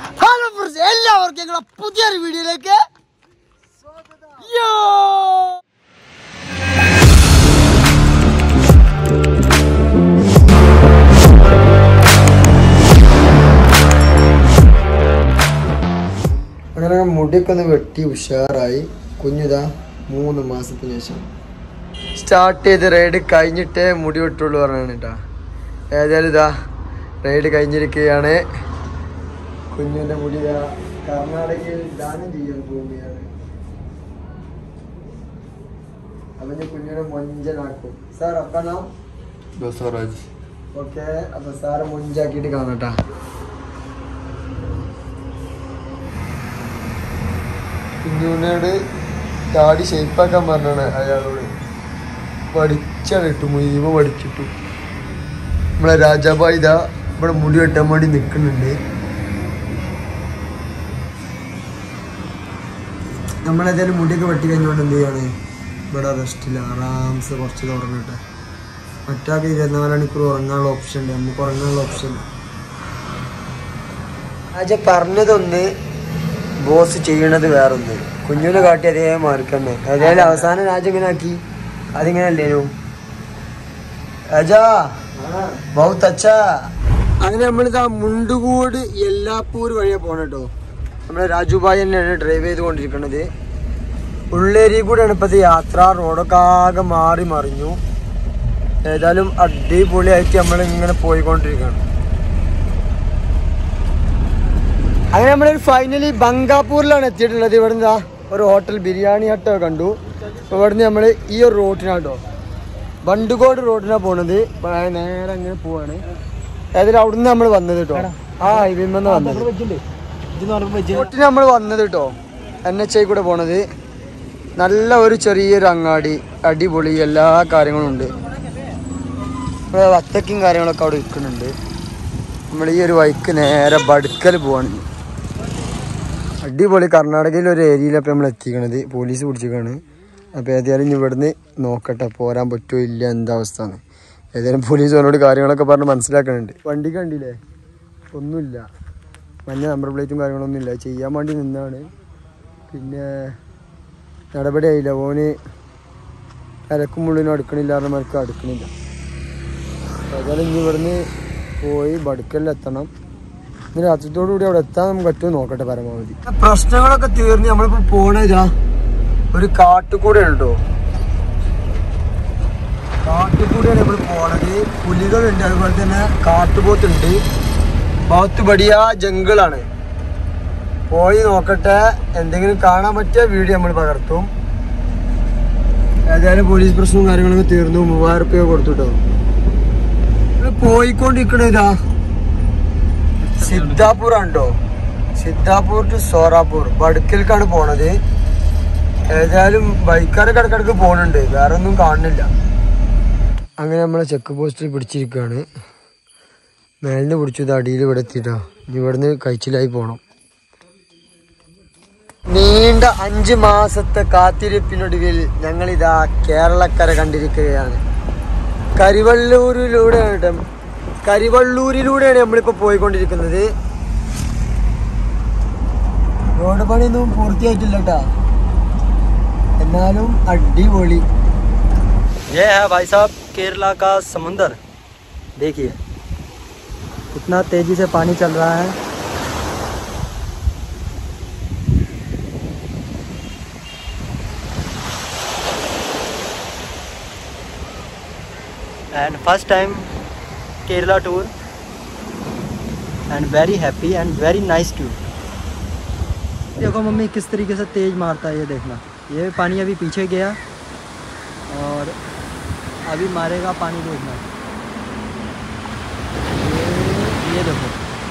Hello friends എല്ലാവർക്കും ഞങ്ങളെ പുതിയൊരു വീഡിയോയിലേക്ക് യോ അങ്ങനെ മുടിയൊക്കെ ഒന്ന് വെട്ടി ഉഷാറായി കുഞ്ഞിതാ മൂന്ന് മാസത്തിന് ശേഷം സ്റ്റാർട്ട് ചെയ്ത് റൈഡ് കഴിഞ്ഞിട്ടേ മുടി വെട്ടുള്ളൂ പറഞ്ഞാണ് കേട്ടാ ഏതായാലും ഇതാ റൈഡ് കഴിഞ്ഞിരിക്കുകയാണ് കുഞ്ഞിന്റെ മുടി ഇതാ കർണാടകയിൽ ദാനം ചെയ്യാൻ പോവുകയാണ് അവന് കുഞ്ഞിനെ മൊഞ്ചനാക്കും സാർ അപ്പണോ ബസവരാജ് ഓക്കെ അപ്പൊ സാറ് മൊഞ്ചാക്കിയിട്ട് കാണട്ടാ കുഞ്ഞുണ്ണിയോട് താടി ഷേപ്പാക്കാൻ പറഞ്ഞാണ് അയാളോട് പഠിച്ചാണ് ഇട്ടു മുഴുവൻ പഠിച്ചിട്ടു നമ്മളെ രാജാബായി ഇതാ ഇവിടെ മുടി വെട്ടാൻ വേണ്ടി നിൽക്കുന്നുണ്ട് നമ്മളേതായാലും മുടിയൊക്കെ വെട്ടി കഴിഞ്ഞുകൊണ്ട് എന്ത് ചെയ്യാണ് ഇവിടെ റെസ്റ്റില്ല ആറാംസ് കുറച്ച് തുറന്നിട്ട് മറ്റാൾക്ക് ഇരുപത്തിനാല് മണിക്കൂർ ഉറങ്ങാനുള്ള ഓപ്ഷൻ ഉണ്ട് നമുക്ക് ഉറങ്ങാനുള്ള ഓപ്ഷൻ രാജ പറഞ്ഞതൊന്ന് ബോസ് ചെയ്യണത് വേറൊന്ന് കുഞ്ഞിനെ കാട്ടി അതേ മാർക്കന്നെ ഏതായാലും അവസാനം രാജ ഇങ്ങനെ ആക്കി അതിങ്ങനെ അല്ലേനു രാജാ ബൗത്ത് അച്ഛാ അങ്ങനെ നമ്മളിതാ മുണ്ടുകൂട് എല്ലാപ്പൂർ വഴിയാ പോണ കേട്ടോ നമ്മളെ രാജുഭായി തന്നെയാണ് ഡ്രൈവ് ചെയ്തുകൊണ്ടിരിക്കുന്നത് ഉള്ളേരി കൂടെയാണ് ഇപ്പോഴത്തെ യാത്ര റോഡൊക്കെ ആകെ മാറി മറിഞ്ഞു ഏതായാലും അടിപൊളിയായിട്ട് നമ്മൾ ഇങ്ങനെ പോയിക്കൊണ്ടിരിക്കുകയാണ് അങ്ങനെ നമ്മൾ ഫൈനലി ബംഗാപൂരിലാണ് എത്തിയിട്ടുള്ളത് ഇവിടുന്ന് ഒരു ഹോട്ടൽ ബിരിയാണി ഹട്ടോ കണ്ടു അപ്പൊ ഇവിടുന്ന് നമ്മൾ ഈ ഒരു റോഡിനാട്ടോ ബണ്ടുകോട് റോഡിനാണ് പോണത് ഇപ്പൊ നേരെ അങ്ങനെ പോവാണ് ഏതായാലും അവിടുന്ന് നമ്മൾ വന്നത് കേട്ടോ ആ ഹൈവേന്ന് വന്നത് റോട്ടിന് നമ്മൾ വന്നത് കേട്ടോ എൻ എച്ച് ഐ കൂടെ പോണത് നല്ല ഒരു ചെറിയൊരു അങ്ങാടി അടിപൊളി എല്ലാ കാര്യങ്ങളും ഉണ്ട് ഇവിടെ വത്തക്കും കാര്യങ്ങളൊക്കെ അവിടെ വിൽക്കുന്നുണ്ട് നമ്മൾ ഈ ഒരു വൈക്ക് നേരെ ബടുക്കൽ പോവാണ് ഇനി. അടിപൊളി കർണാടകയിലെ ഒരു ഏരിയയിലപ്പോൾ നമ്മൾ എത്തിക്കണത് പോലീസ് പിടിച്ചിരിക്കുകയാണ് അപ്പോൾ ഏതായാലും ഇനി ഇവിടുന്ന് നോക്കട്ടെ പോരാൻ പറ്റുമോ ഇല്ല എന്താ അവസ്ഥ എന്ന് ഏതായാലും പോലീസ് അവനോട് കാര്യങ്ങളൊക്കെ പറഞ്ഞ് മനസ്സിലാക്കുന്നുണ്ട് വണ്ടി കണ്ടില്ലേ ഒന്നുമില്ല മഞ്ഞ നമ്പർ പ്ലേറ്റും കാര്യങ്ങളൊന്നും ഇല്ല ചെയ്യാൻ വേണ്ടി നിന്നാണ് പിന്നെ നടപടിയായില്ല ഓന് ഇലക്കും മുള്ളിനും അടുക്കണില്ല പറഞ്ഞമാർക്ക് അടുക്കണില്ല ഏതായാലും ഇനി ഇവിടുന്ന് പോയി ബടുക്കലിൽ എത്തണം ഇന്ന് രാത്രിത്തോടു കൂടി അവിടെ എത്താൻ നമുക്ക് പറ്റുമോ നോക്കട്ടെ പരമാവധി പ്രശ്നങ്ങളൊക്കെ തീർന്ന് നമ്മളിപ്പോ പോണതാ ഒരു കാട്ടുകൂടെയാണ് കേട്ടോ കാട്ടുകൂടെയാണ് നമ്മൾ പോണത് പുലികളുണ്ട് അതുപോലെ തന്നെ കാട്ടുപോത്തുണ്ട് ബൗത്ത് ബടിയ ജംഗിളാണ് പോയി നോക്കട്ടെ എന്തെങ്കിലും കാണാൻ പറ്റിയ വീഡിയോ നമ്മൾ പകർത്തും ഏതായാലും പോലീസ് പ്രശ്നവും കാര്യങ്ങളൊക്കെ തീർന്നു മൂവായിരം റുപ്യ കൊടുത്തു കേട്ടോ ഇത് പോയിക്കൊണ്ടിരിക്കണ ഇതാ സിദ്ധാപൂർ ആണ്ടോ സിദ്ധാപൂർ ടു സോറാപൂർ ബടുക്കൽക്കാണ് പോണത് ഏതായാലും ബൈക്കാരൊക്കെ ഇടക്കിടക്ക് പോണുണ്ട് വേറെ ഒന്നും കാണുന്നില്ല അങ്ങനെ നമ്മളെ ചെക്ക് പോസ്റ്റിൽ പിടിച്ചിരിക്കുകയാണ് മേലിന് പിടിച്ചു ഇത് അടിയിൽ ഇവിടെ എത്തിയിട്ടാ ഇനി ഇവിടുന്ന് കഴിച്ചിലായി പോണം നീണ്ട അഞ്ച് മാസത്തെ കാത്തിരിപ്പിനൊടുവിൽ ഞങ്ങളിതാ കേരളക്കര കണ്ടിരിക്കുകയാണ് കരിവള്ളൂരിലൂടെയാണ് കേട്ടോ കരിവള്ളൂരിലൂടെയാണ് നമ്മളിപ്പോ പോയിക്കൊണ്ടിരിക്കുന്നത് റോഡ് പണിയൊന്നും പൂർത്തിയായിട്ടില്ല കേട്ടാ എന്നാലും അടിപൊളി ये है भाई साहब केरला का समुंदर देखिए कितना तेजी से पानी चल रहा है and first time Kerala tour and very happy and very nice tour देखो मम्मी किस तरीके से तेज मारता है ये देखना ये पानी अभी पीछे गया और अभी मारेगा पानी देखना ये, ये देखो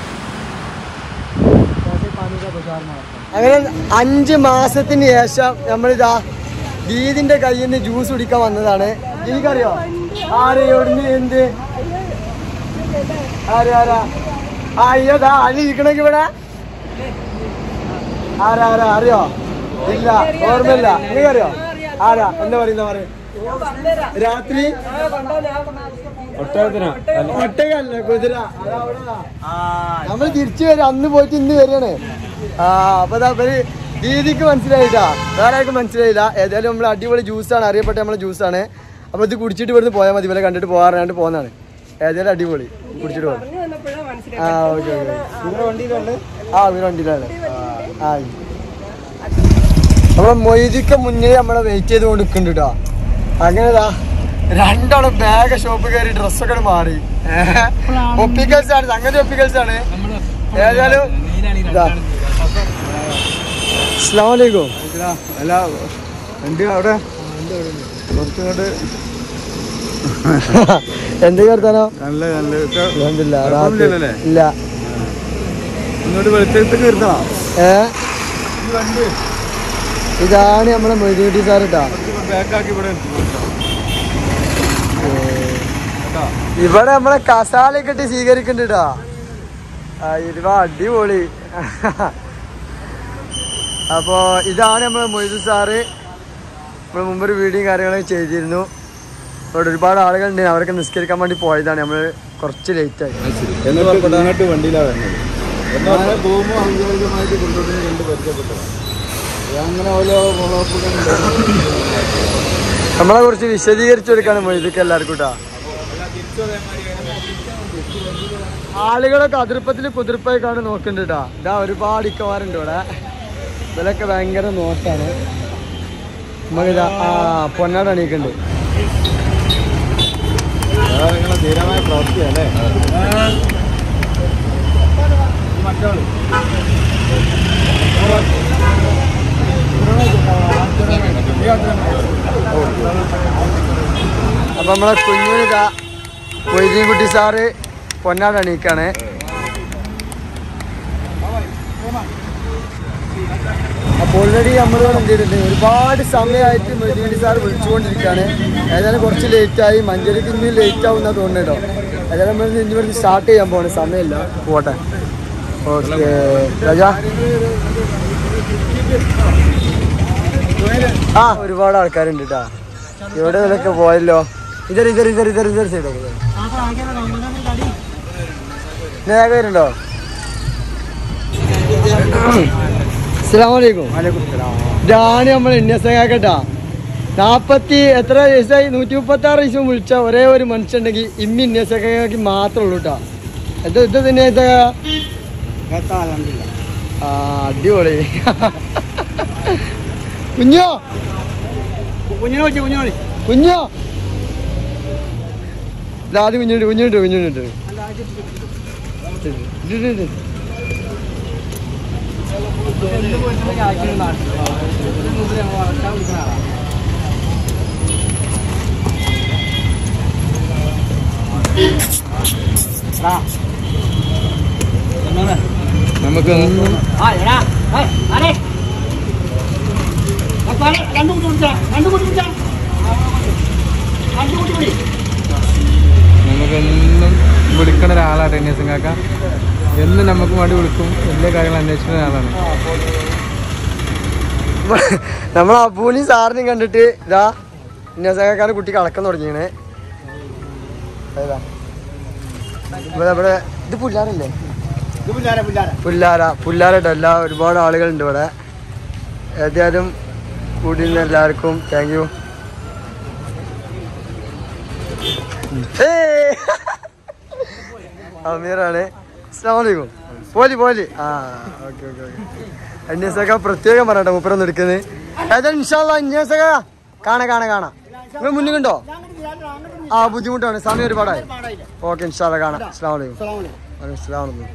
कैसे पानी का बजार मारता है അങ്ങനെ അഞ്ച് മാസത്തിന് ശേഷം നമ്മളിതാ ഗീതിന്റെ കയ്യിൽ നിന്ന് ജ്യൂസ് കുടിക്കാൻ വന്നതാണ് എനിക്കറിയോ ആര് എവിടുന്ന് എന്ത് ആര് ആരാ ആ അയ്യോതാ അനി ഇരിക്കണമെങ്കിൽ ഇവിടെ ആരാ ആരാ അറിയോ ഇല്ല ഓർമ്മയില്ല നിങ്ങൾക്കറിയോ ആരാ എന്താ പറയുന്ന പറയും രാത്രി ഒട്ടകത്തിനാ ഒട്ടകല്ല കുതിര നമ്മൾ തിരിച്ചു വരും അന്ന് പോയിട്ട് ഇന്ന് വരികയാണ് ആ അപ്പൊ ദാ ഇവര് ദീദിക്ക് മനസ്സിലായിട്ടാ വേറെ ആർക്കും മനസ്സിലായില്ല ഏതായാലും നമ്മൾ അടിപൊളി ജ്യൂസാണ് അറിയപ്പെട്ട നമ്മളെ ജ്യൂസാണ് അപ്പൊ ഇത് കുടിച്ചിട്ട് ഇവിടുന്ന് പോയാൽ മതി ഇവരെ കണ്ടിട്ട് പോകാറുണ്ട് പോകുന്നതാണ് ഏതായാലും അടിപൊളി കുടിച്ചിട്ട് പോകാം ആ ഓക്കെ ഓക്കെ വണ്ടിയിലുണ്ട് ആ ഇവര് വണ്ടിയിലാണ് ആ നമ്മളെ മൊയ്തിക്ക മുന്നിൽ നമ്മളെ വെയിറ്റ് ചെയ്തുകൊണ്ട് നിൽക്കുന്നുണ്ട് കേട്ടോ അങ്ങനെതാ രണ്ടാളും ബാഗ് ഷോപ്പ് കയറി ഡ്രസ്സൊക്കെ മാറി ഒപ്പിക്കൽസ് ആണ് സംഗതി ഒപ്പിക്കൽസ് ആണ് ഏതായാലും ഇതാ. അസ്സലാമു അലൈക്കും അല്ല വണ്ടി അവിടെ കുറച്ചുകൊണ്ട് എന്തൊക്കെ വർത്താനോ നല്ല നല്ല ഇതൊക്കെ അൽഹംദുലില്ലാ, കുഴപ്പമൊന്നുമില്ലല്ലേ? റാഹത്ത്. ഇല്ല ഇങ്ങോട്ട് വെളിച്ചത്തേക്ക് നിർത്തണം ഏ ഈ വണ്ടി ഇതാണ് നമ്മളെ മൊയ്തീട്ടി സാർ കേട്ടാ ബാക്കാക്കി ഇവിടെ നിർത്തി കേട്ടോ ഇവിടെ നമ്മളെ കസാല കെട്ടി സ്വീകരിക്കുന്നുണ്ട് കേട്ടോ ആ ഇരുവ അടിപൊളി അപ്പോ ഇതാണ് നമ്മളെ മൊയ്തു സാറ് നമ്മൾ മുമ്പൊരു വീഡിയോയും കാര്യങ്ങളൊക്കെ ചെയ്തിരുന്നു ഇവിടെ ഒരുപാട് ആളുകളുണ്ട് അവരൊക്കെ നിസ്കരിക്കാൻ വേണ്ടി പോയതാണ് നമ്മൾ കുറച്ച് ലേറ്റായി എന്നിട്ട് പ്രധാനമായിട്ട് വണ്ടിയിലാണ് വരുന്നത് എന്നാലും പോകുമ്പോൾ ഔദ്യോഗികമായിട്ട് കൊണ്ടുപോയി കണ്ട് പരിചയപ്പെട്ടത് അങ്ങനെ ഓരോ നമ്മളെ കുറിച്ച് വിശദീകരിച്ചു കൊടുക്കാണ് മൊയ്തൊക്കെ എല്ലാവർക്കും കേട്ടോ ആളുകളൊക്കെ അതിർപ്പത്തിൽ കുതിർപ്പായി കാണാൻ നോക്കുന്നുണ്ട് കേട്ടോ ഇതാ ഒരുപാട് ഇക്കമാരുണ്ട് ഇവിടെ ഇവരൊക്കെ ഭയങ്കര നോട്ടാണ് നമുക്കിതാ ആ പൊന്നാട് അണിയിക്കുന്നുണ്ട് നിങ്ങളെ ധീരമായ പ്രവൃത്തിയല്ലേ മറ്റാള് അപ്പൊ നമ്മളെ കുഞ്ഞിതാ കുട്ടി സാറ് പൊന്നാട് അണിയിക്കാണ് അപ്പോൾ ഓൾറെഡി നമ്മൾ എന്ത് ചെയ്തിട്ടുണ്ട് ഒരുപാട് സമയമായിട്ട് മൊയ്തീൻകുട്ടി സാർ വിളിച്ചുകൊണ്ടിരിക്കുകയാണ് ഏതായാലും കുറച്ച് ലേറ്റായി മഞ്ചേരിക്ക് ഇനി ലേറ്റ് ആവുന്ന തോന്നുന്നുണ്ടോ ഏതായാലും നമ്മൾ ഇനി ഇവിടുന്ന് സ്റ്റാർട്ട് ചെയ്യാൻ പോകണം സമയമില്ല പോട്ടെ ഓക്കെ രാജാ ആ ഒരുപാട് ആൾക്കാരുണ്ട് കേട്ടാ ഇവിടെ ഇതിലൊക്കെ പോയല്ലോ ഇതർ ഇതർ ഇതർ ഇതർ ഇതർ സൈഡൊക്കെ നേരെ വരുന്നുണ്ടോ അസ്സലാമലൈക്കും ഇതാണ് നമ്മൾ ഇന്ത്യസേക്കാട്ടാ നാപ്പത്തി എത്ര വയസ്സായി നൂറ്റി മുപ്പത്തി ആറ് വയസ്സും വിളിച്ച ഒരേ ഒരു മനുഷ്യണ്ടെങ്കിൽ ഇമ്മി ഇന്ത്യസേക്കാക്കി മാത്രമേ ഉള്ളൂ കേട്ടോ ഇത് ഇത് തന്നെ ആ അടിപൊളി കുഞ്ഞോ കുഞ്ഞിനോടി കുഞ്ഞിനോടി കുഞ്ഞോ ഇതാദ്യം കുഞ്ഞുണ്ട് കുഞ്ഞുണ്ട് കുഞ്ഞുണ്ട് നമുക്ക് നമുക്കെന്നും വിളിക്കണ ഒരാളാണ് ടെന്നീസും കാക്ക എന്നും നമുക്ക് വേണ്ടി വിളിക്കും എല്ലാ കാര്യങ്ങളും അന്വേഷിക്കുന്ന ഒരാളാണ് നമ്മൾ അബൂനി സാറിനെയും കണ്ടിട്ട് ഇതാ ഇന്നസേക്കാരൻ കുട്ടി കളക്കം തുടങ്ങിയാണ് ഏതാ ഇവിടെ ഇവിടെ ഇത് പുല്ലാറല്ലേ പുല്ലാര പുല്ലാരട്ടോ എല്ലാ ഒരുപാട് ആളുകളുണ്ട് ഇവിടെ ഏതായാലും കൂടിയിരുന്ന എല്ലാവർക്കും താങ്ക് യു അമീറാണ് അസ്സാമലൈക്കും പോലി പോലി ആ ഓക്കെ ഓക്കെ ഓക്കെ അന്യസക പ്രത്യേകം പറയട്ടെ മുപ്പരൊന്നും എടുക്കുന്നത് ഏതായാലും ഇൻഷാല്ല അന്യസക കാണാ കാണാ കാണാം നിങ്ങൾ മുന്നിൽ കണ്ടോ ആ ബുദ്ധിമുട്ടാണ് സമയം ഒരുപാടായി ഓക്കെ ഇൻഷാല്ല കാണാം അസ്സാം വലൈക്കും വലൈക്കും അസ്സലാം വലൈക്കും.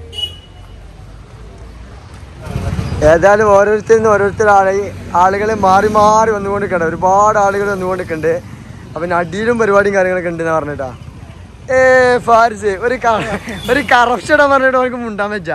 ഏതായാലും ഓരോരുത്തരിൽ ഓരോരുത്തർ ആളെ ആളുകൾ മാറി മാറി വന്നുകൊണ്ടിരിക്കണ്ട ഒരുപാട് ആളുകൾ വന്നുകൊണ്ടിരിക്കുന്നുണ്ട് അപ്പം പിന്നെ അടിയിലും പരിപാടിയും കാര്യങ്ങളൊക്കെ ഉണ്ടെന്ന് പറഞ്ഞിട്ടാ ഏ ഫാരിസ് ഒരു ക- ഒരു കറപ്ഷൻ പറഞ്ഞിട്ട് അവർക്ക് മുണ്ടാൻ വെച്ചാ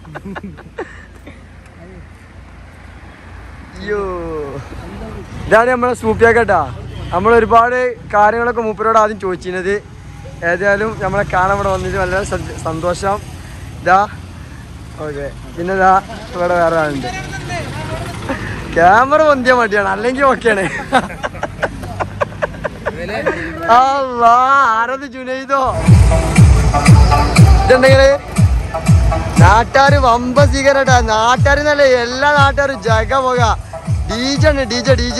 അയ്യോ ഇതാണ് നമ്മളെ സൂപ്പിയാക്കട്ടാ നമ്മൾ ഒരുപാട് കാര്യങ്ങളൊക്കെ മൂപ്പരോട് ആദ്യം ചോദിച്ചിരുന്നത് ഏതായാലും നമ്മളെ കാണാൻ ഇവിടെ വന്നിട്ട് വളരെ സന്ത- സന്തോഷം ഇതാ ഓക്കെ പിന്നെ ഇതാ ഇവിടെ വേറെ ആളുണ്ട് ക്യാമറ പൊന്തിയ മടിയാണ് അല്ലെങ്കിൽ ഓക്കെയാണ് അല്ലാ ആരത് ജുനൈദോ ഇതുണ്ടെങ്കില് നാട്ടാര് വമ്പ സ്വീകരട്ടാ നാട്ടാര് നല്ല എല്ലാ നാട്ടുകാരും ജഗ പോക ഡീജ ഉണ്ട് ഡീജ ഡീജ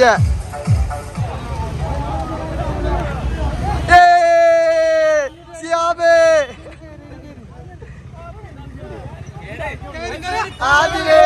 ആദിലേ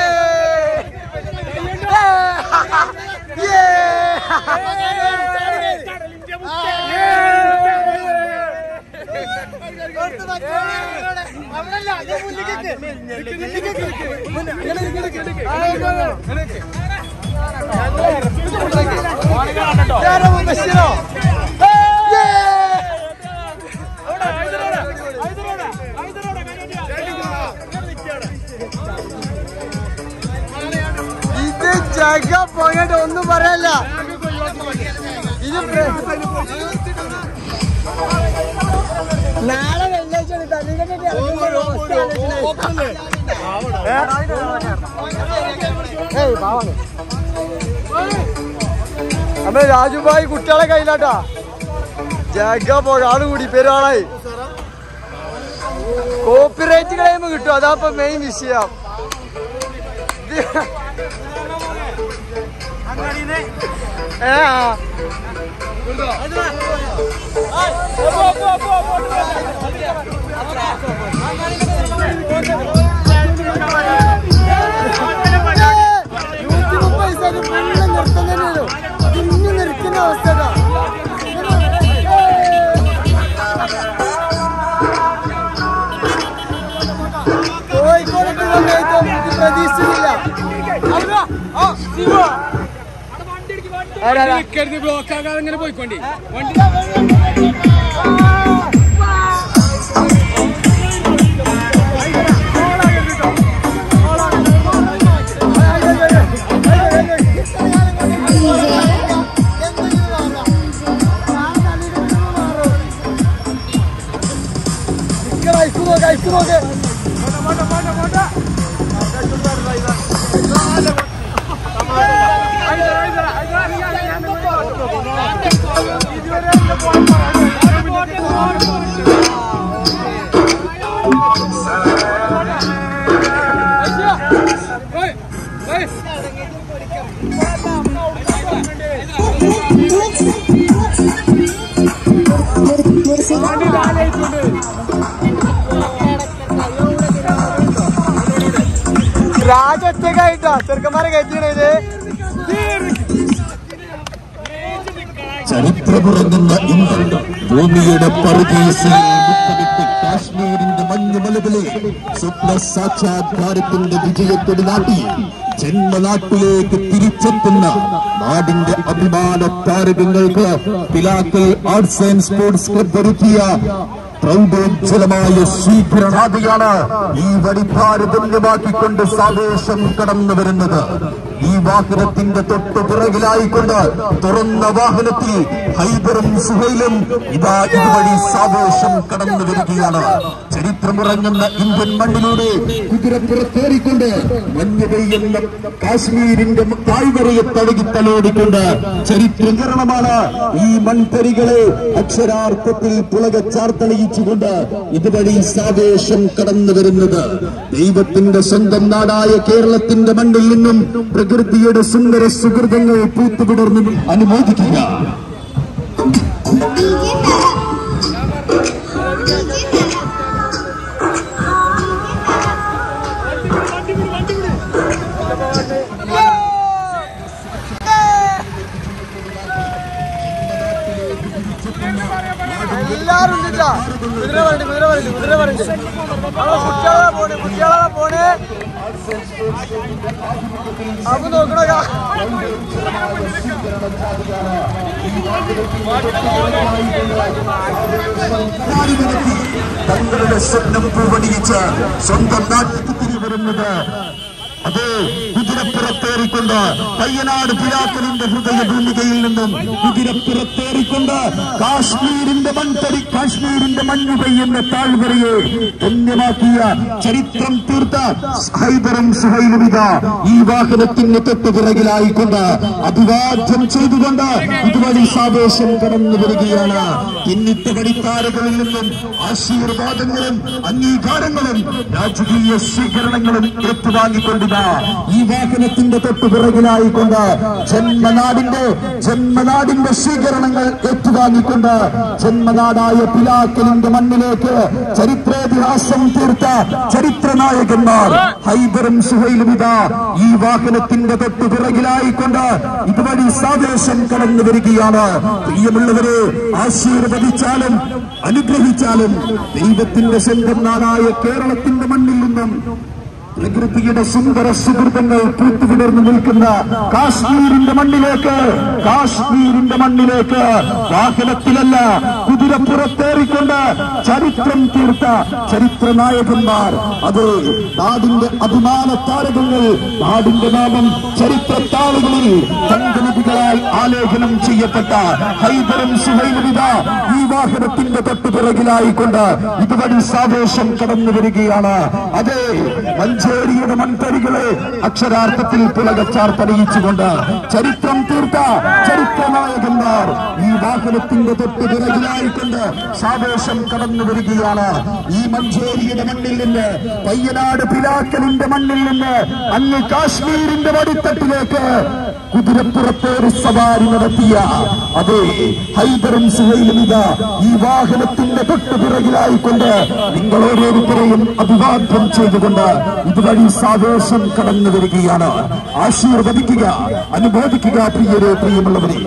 ഇത് ജഗ പോയിട്ട് ഒന്നും പറയല്ല ഇത് പ്ര- നാളെ വെള്ളിയാഴ്ച തല്ലിക്കെട്ടി അമ്മ രാജുഭായി കുട്ടികളെ കയ്യിലാട്ടാ ജഗ പോകാണ് കൂടി പെരുവാളായി കോപ്പിറൈറ്റ് കഴിയുമ്പോ കിട്ടും അതാ ഇപ്പൊ മെയിൻ വിഷയം ഇത് ഏ ആ. നൂറ്റി മുപ്പത് ദിവസം ഫുള്ള് നിർത്തം തന്നെയാണോ ഇന്ന് നിർത്തുന്ന അവസ്ഥ ഇതാ. കോഴിക്കോട് കൊണ്ടുപോയിട്ട് ഇത് പ്രതീക്ഷിച്ചില്ല ആരാ, ആരാ? ബ്ലോക്ക് ആകാതെ ഇങ്ങനെ പോയിക്കൊണ്ടി വണ്ടി രാജൊറ്റക്കായിട്ടാ ചെറുക്കന്മാരെ കയറ്റിയാണ് ഇത് ചരിത്രമുറങ്ങുന്ന ഇന്ത്യൻ ഭൂമിയുടെ പറുദീസിൽ മുത്തമിട്ട് കാശ്മീരിന്റെ മഞ്ഞുമലകളെ സ്വപ്ന സാക്ഷാത്കാരത്തിന്റെ വിജയത്തൊടി നാട്ടി ജന്മനാട്ടിലേക്ക് തിരിച്ചെത്തുന്ന നാടിന്റെ അഭിമാന താരകങ്ങൾക്ക് Pilakkal arts and sports club ഒരുക്കിയ പ്രൗഢോജ്വലമായ സ്വീകരണാദിയാണ് ഈ വഴിഭാരതന്യമാക്കിക്കൊണ്ട് സാവേശം കടന്നു വരുന്നത് ഈ വാഹനത്തിന്റെ തൊട്ടു പിറകിലായിക്കൊണ്ട് തുറന്ന വാഹനത്തിൽ ഹൈബറും സുഹൈലും ഇതാ ഇതുവഴി സാവേശം കടന്നു വരികയാണ് ചരിത്രമുറങ്ങുന്ന ഇന്ത്യൻ മണ്ണിലൂടെ കുതിരപ്പുറത്തേറിക്കൊണ്ട് മഞ്ഞ് പെയ്യുന്ന കാശ്മീരിന്റെ താഴ്വരയെ തഴുകി തലോടിക്കൊണ്ട് ചരിത്രകരണമാണ് ഈ മൺതരികളെ അക്ഷരാർത്ഥത്തിൽ പുളക ചാർത്തണിയിച്ചുകൊണ്ട് ഇതുവഴി സാവേശം കടന്നു വരുന്നത് ദൈവത്തിന്റെ സ്വന്തം നാടായ കേരളത്തിന്റെ മണ്ണിൽ നിന്നും പ്രകൃതിയുടെ സുന്ദര സുഹൃതങ്ങൾ പൂത്തുവിടർന്ന് അനുമോദിക്കുക എല്ലാരും ഉണ്ട് ട്ടാ. കുതിര പറഞ്ഞു കുതിര പറഞ്ഞു കുതിര പറഞ്ഞു അവ കുട്ടികളെ പോണേ കുട്ടികളെ പോണേ അപ്പൊ നോക്കണ തങ്ങളുടെ സ്വപ്നം പൂവണിയിച്ച് സ്വന്തം നാട്ടിൽ തിരികെ വരുന്നത് അതേ കുതിരപ്പുറത്തേറിക്കൊണ്ട് പയ്യനാട് പിലാക്കലിന്റെ ഹൃദയ ഭൂമികയിൽ നിന്നും കുതിരപ്പുറത്തേറിക്കൊണ്ട് കാശ്മീരിന്റെ മൺതരി കാശ്മീരിന്റെ മഞ്ഞു പെയ്യുന്ന താഴ്വരയെ ധന്യമാക്കിയ ചരിത്രം തീർത്ത ഹൈദറും സുഹൈലുമിത ഈ വാഹനത്തിന് തൊട്ടു പിറകിലായിക്കൊണ്ട് അഭിവാദ്യം ചെയ്തുകൊണ്ട് ഇതുവഴി സാവേശം കടന്നു വരികയാണ് പിന്നിട്ട വഴിത്താരകളിൽ നിന്നും ആശീർവാദങ്ങളും അംഗീകാരങ്ങളും രാജകീയ സ്വീകരണങ്ങളും ഏറ്റുവാങ്ങിക്കൊണ്ടിത ഈ വാഹനത്തിന്റെ തൊട്ടു പിറകിലായിക്കൊണ്ട് ജന്മനാടിന്റെ ജന്മനാടിന്റെ സ്വീകരണങ്ങൾ ഏറ്റുവാങ്ങിക്കൊണ്ട് ജന്മനാടായ പിലാക്കലിന്റെ മണ്ണിലേക്ക് ചരിത്രേതിഹാസം തീർത്ത ചരിത്ര നായകന്മാർ ഹൈദറും സുഹൈലും ഇതാ ഈ വാഹനത്തിന്റെ തൊട്ടു പിറകിലായിക്കൊണ്ട് ഇതുവഴി സാവേശം കടന്നു വരികയാണ് പ്രിയമുള്ളവരെ ആശീർവദിച്ചാലും അനുഗ്രഹിച്ചാലും ദൈവത്തിന്റെ സ്വന്തം നാടായ കേരളത്തിന്റെ മണ്ണിൽ നിന്നും പ്രകൃതിയുടെ സുന്ദര സുഹൃത്തുക്കൾ പൂത്തുവിടർന്നു നിൽക്കുന്ന കാശ്മീരിന്റെ മണ്ണിലേക്ക് കാശ്മീരിന്റെ മണ്ണിലേക്ക് വാഹനത്തിലല്ല കുതിരപ്പുറത്തേറിക്കൊണ്ട് ചരിത്രം തീർത്ത ചരിത്ര നായകന്മാർ അത് നാടിന്റെ അഭിമാന താരകങ്ങൾ നാടിന്റെ നാമം ചരിത്ര താളുകളിൽ തങ്കലിപികളാൽ ആലേഖനം ചെയ്യപ്പെട്ട ഹൈദറും സുഹൈലുമിത ഈ വാഹനത്തിന്റെ തൊട്ടുപിറകിലായിക്കൊണ്ട് ഇതുവഴി സാവേശം കടന്നു വരികയാണ് അതെ മഞ്ചേരിയുടെ മൺതരികളെ അക്ഷരാർത്ഥത്തിൽ പുലകച്ചാർത്തണിയിച്ചുകൊണ്ട് ചരിത്രം തീർത്ത ചരിത്ര നായകന്മാർ ഈ വാഹനത്തിന്റെ തൊട്ടുപിറകിലായിക്കൊണ്ട് സാവേശം കടന്നു വരികയാണ് ഈ മഞ്ചേരിയുടെ മണ്ണിൽ നിന്ന് പയ്യനാട് പിലാക്കലിന്റെ മണ്ണിൽ നിന്ന് അങ്ങ് കാശ്മീരിന്റെ വടിത്തട്ടിലേക്ക് കുതിരപ്പുറത്തേറി സവാരി നടത്തിയ അതെ ഹൈദറും സുഹൈലും ഇതാ ഈ വാഹനത്തിന്റെ തൊട്ടുപിറകിലായിക്കൊണ്ട് നിങ്ങൾ ഓരോരുത്തരെയും അഭിവാദ്യം ചെയ്തുകൊണ്ട് ഇതുവഴി സാവേശം കടന്നു വരികയാണ് ആശീർവദിക്കുക അനുബോധിക്കുക പ്രിയരെ പ്രിയമുള്ളവരെ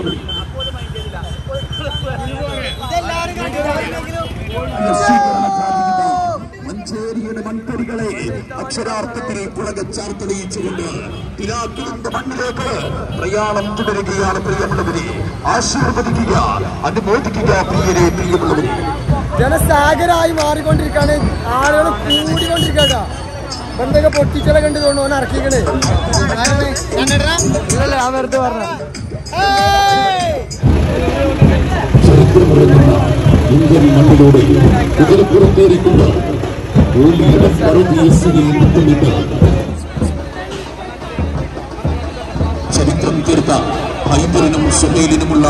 മഞ്ചേരിയുടെ മൺതരികളെ അക്ഷരാർത്ഥത്തിൽ പുളകച്ചാർത്തണിയിച്ചുകൊണ്ട് പിലാക്കിലിന്റെ മണ്ണിലേക്ക് പ്രയാണം തുടരുകയാണ് പ്രിയമുള്ളവരെ ആശീർവദിക്കുക അനുബോധിക്കുക പ്രിയരെ പ്രിയമുള്ളവരെ ജനസാഗരായി മാറിക്കൊണ്ടിരിക്കാണ് ആളുകൾ കൂടിക്കൊണ്ടിരിക്കട്ടാ എന്തൊക്കെ പൊട്ടിച്ചല കണ്ടു തോന്നുന്നു ഓൻ ഇറക്കിക്കണേ ഇല്ലല്ല ഞാൻ വെറുതെ പറഞ്ഞ ചരിത്രമുറങ്ങുന്ന ഇന്ത്യൻ മണ്ണിലൂടെ കുതിരപ്പുറത്തേറിക്കൊണ്ട് ഭൂമിയുടെ പറുദീസയിൽ മുത്തമിട്ട് ചരിത്രം തീർത്ത ഹൈദറിനും സുഹൈലിനുമുള്ള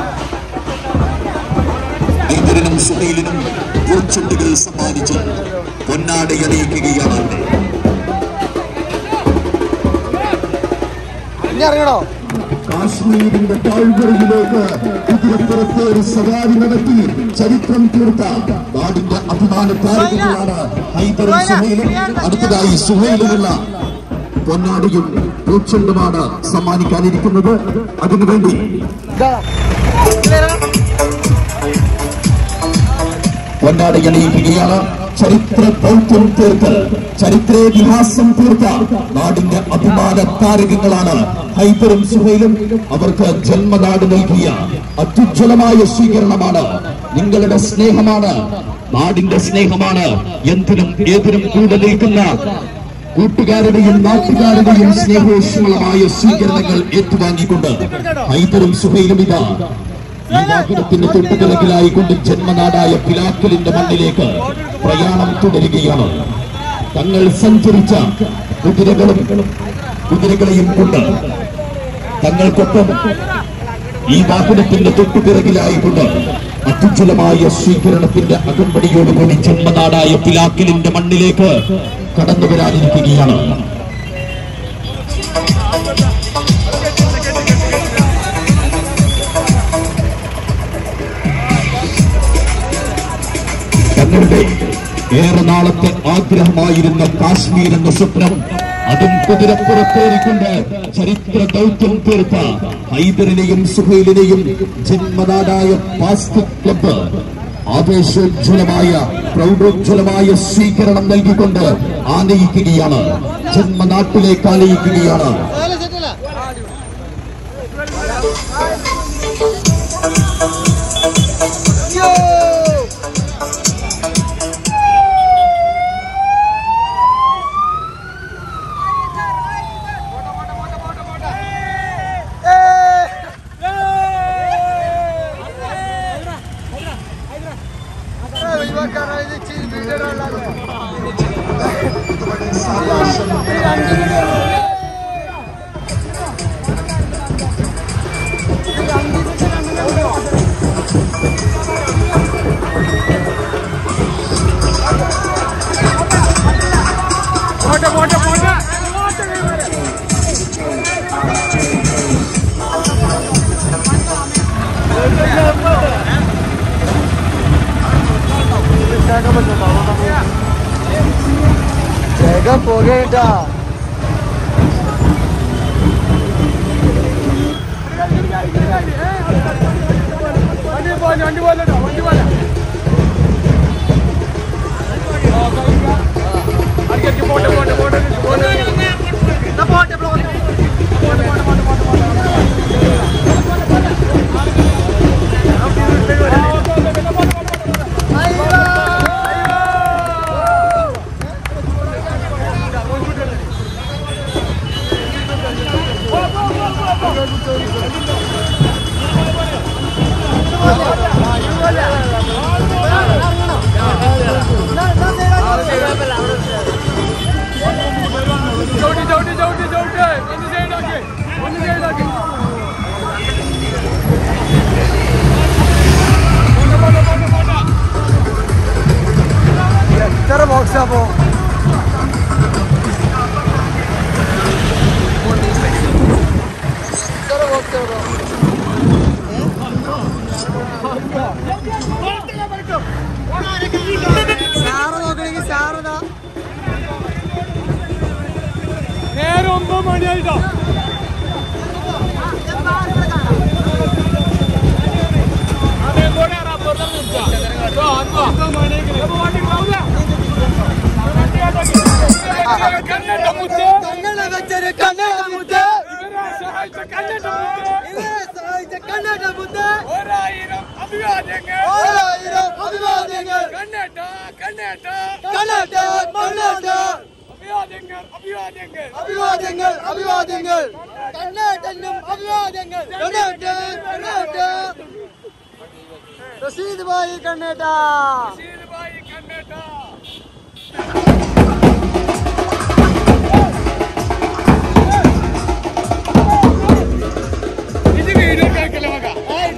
ഹൈദറിനും സുഹൈലിനും പൂച്ചെണ്ടുകൾ സമ്മാനിച്ച് പൊന്നാടയണിയിക്കുകയാണ് ഇനി ഇറങ്ങണോ കാശ്മീരിന്റെ താഴ്വരയിലേക്ക് കുതിരപ്പുറത്തേറി സവാരി നടത്തി ചരിത്രം തീർത്ത നാടിന്റെ അഭിമാന താരകങ്ങളാണ് ഹൈദറും സുഹൈലും അടുത്തതായി സുഹൈലിനുള്ള പൊന്നാടിയും പൂച്ചെണ്ടുമാണ് സമ്മാനിക്കാനിരിക്കുന്നത് അതിനുവേണ്ടി ഇതാ പൊന്നാടി അണിയിക്കുകയാണ് ചരിത്ര ദൗത്യം തീർത്ത് ചരിത്രേതിഹാസം തീർത്ത നാടിന്റെ അഭിമാന താരകങ്ങളാണ് ഹൈദറും സുഹൈലും അവർക്ക് ജന്മനാട് നൽകിയ അത്യുജ്വലമായ സ്വീകരണമാണ് നിങ്ങളുടെ സ്നേഹമാണ് നാടിന്റെ സ്നേഹമാണ് എന്തിനും ഏതിനും കൂടെ നിൽക്കുന്ന കൂട്ടുകാരുടെയും നാട്ടുകാരുടെയും സ്നേഹോഷ്മളമായ സ്വീകരണങ്ങൾ ഏറ്റുവാങ്ങിക്കൊണ്ട് ഹൈദറും സുഹൈലും ഇതാ ഈ വാഹനത്തിന്റെ തൊട്ടുപിറകിലായിക്കൊണ്ട് ജന്മനാടായ പിലാക്കലിന്റെ മണ്ണിലേക്ക് പ്രയാണം തുടരുകയാണ് തങ്ങൾ സഞ്ചരിച്ച കുതിരകളും കുതിരകളെയും കൊണ്ട് തങ്ങൾക്കൊപ്പം ഈ വാഹനത്തിന്റെ തൊട്ടുപിറകിലായിക്കൊണ്ട് അത്യുജ്വലമായ സ്വീകരണത്തിന്റെ അകമ്പടിയോടുകൂടി ജന്മനാടായ പിലാക്കലിന്റെ മണ്ണിലേക്ക് കടന്നു വരാനിരിക്കുകയാണ് തങ്ങളുടെ ഏറെ നാളത്തെ ആഗ്രഹമായിരുന്ന കാശ്മീർ എന്ന സ്വപ്നം അതും കുതിരപ്പുറത്തേറിക്കൊണ്ട് ചരിത്ര ദൗത്യം തീർത്ത ഹൈദറിനെയും സുഹൈലിനെയും ജന്മനാടായ ബാസ്കറ്റ് ക്ലബ്ബ് ആവേശോജ്വലമായ പ്രൗഢോജ്വലമായ സ്വീകരണം നൽകിക്കൊണ്ട് ആനയിക്കുകയാണ് ജന്മനാട്ടിലേക്ക് ആനയിക്കുകയാണ് കണ്ണേട്ടാ എത്ര ബോക്സാ പോ എത്ര ബോക്സാ പോ സാറ് നോക്കണെങ്കിൽ സാറതാ നേരെ ഒമ്പത് മണിയായിട്ടോ കണ്ണട വെച്ചൊരു കണ്ണട മുത്ത് ഇവരെ സഹായിച്ച കണ്ണട മുത്ത് ഒരായിരം അഭിവാദ്യങ്ങൾ ഓരായിരം അഭിവാദ്യങ്ങൾ കണ്ണേട്ട കണ്ണേട്ട കണ്ണട കണ്ണട അഭിവാദ്യങ്ങൾ അഭിവാദ്യങ്ങൾ അഭിവാദ്യങ്ങൾ അഭിവാദ്യങ്ങൾ കണ്ണേട്ടനും അഭിവാദ്യങ്ങൾ കണ്ണേട്ട കണ്ണേട്ട റഷീദ് ഭായി കണ്ണേട്ട ശീലമായി കണ്ണേട്ട ഇത് വീഡിയോ കേൾക്കല മക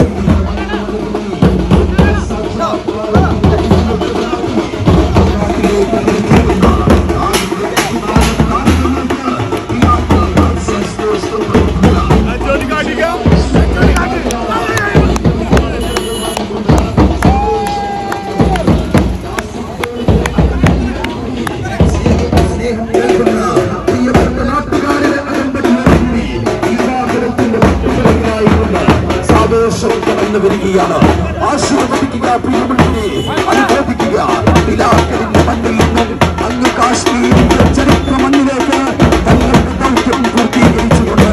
പ്രിയപ്പെട്ട നാട്ടുകാരെ അകമ്പടിയോടുകൂടി ഈ വാഹനത്തിന്റെ മുഖ്യമന്ത്രിയായിക്കൊണ്ട് സാവേശം കടന്നു വരികയാണ് ആശീർവദിക്കുക പ്രിയമുള്ളവരെ അനുഭവിക്കുക പിലാക്കളിന്റെ മണ്ണിൽ നിന്നും അങ്ങ് കാശ്മീരിന്റെ ചരിത്ര മണ്ണിലേക്ക് തങ്ങളുടെ ദൗത്യം പൂർത്തീകരിച്ചുകൊണ്ട്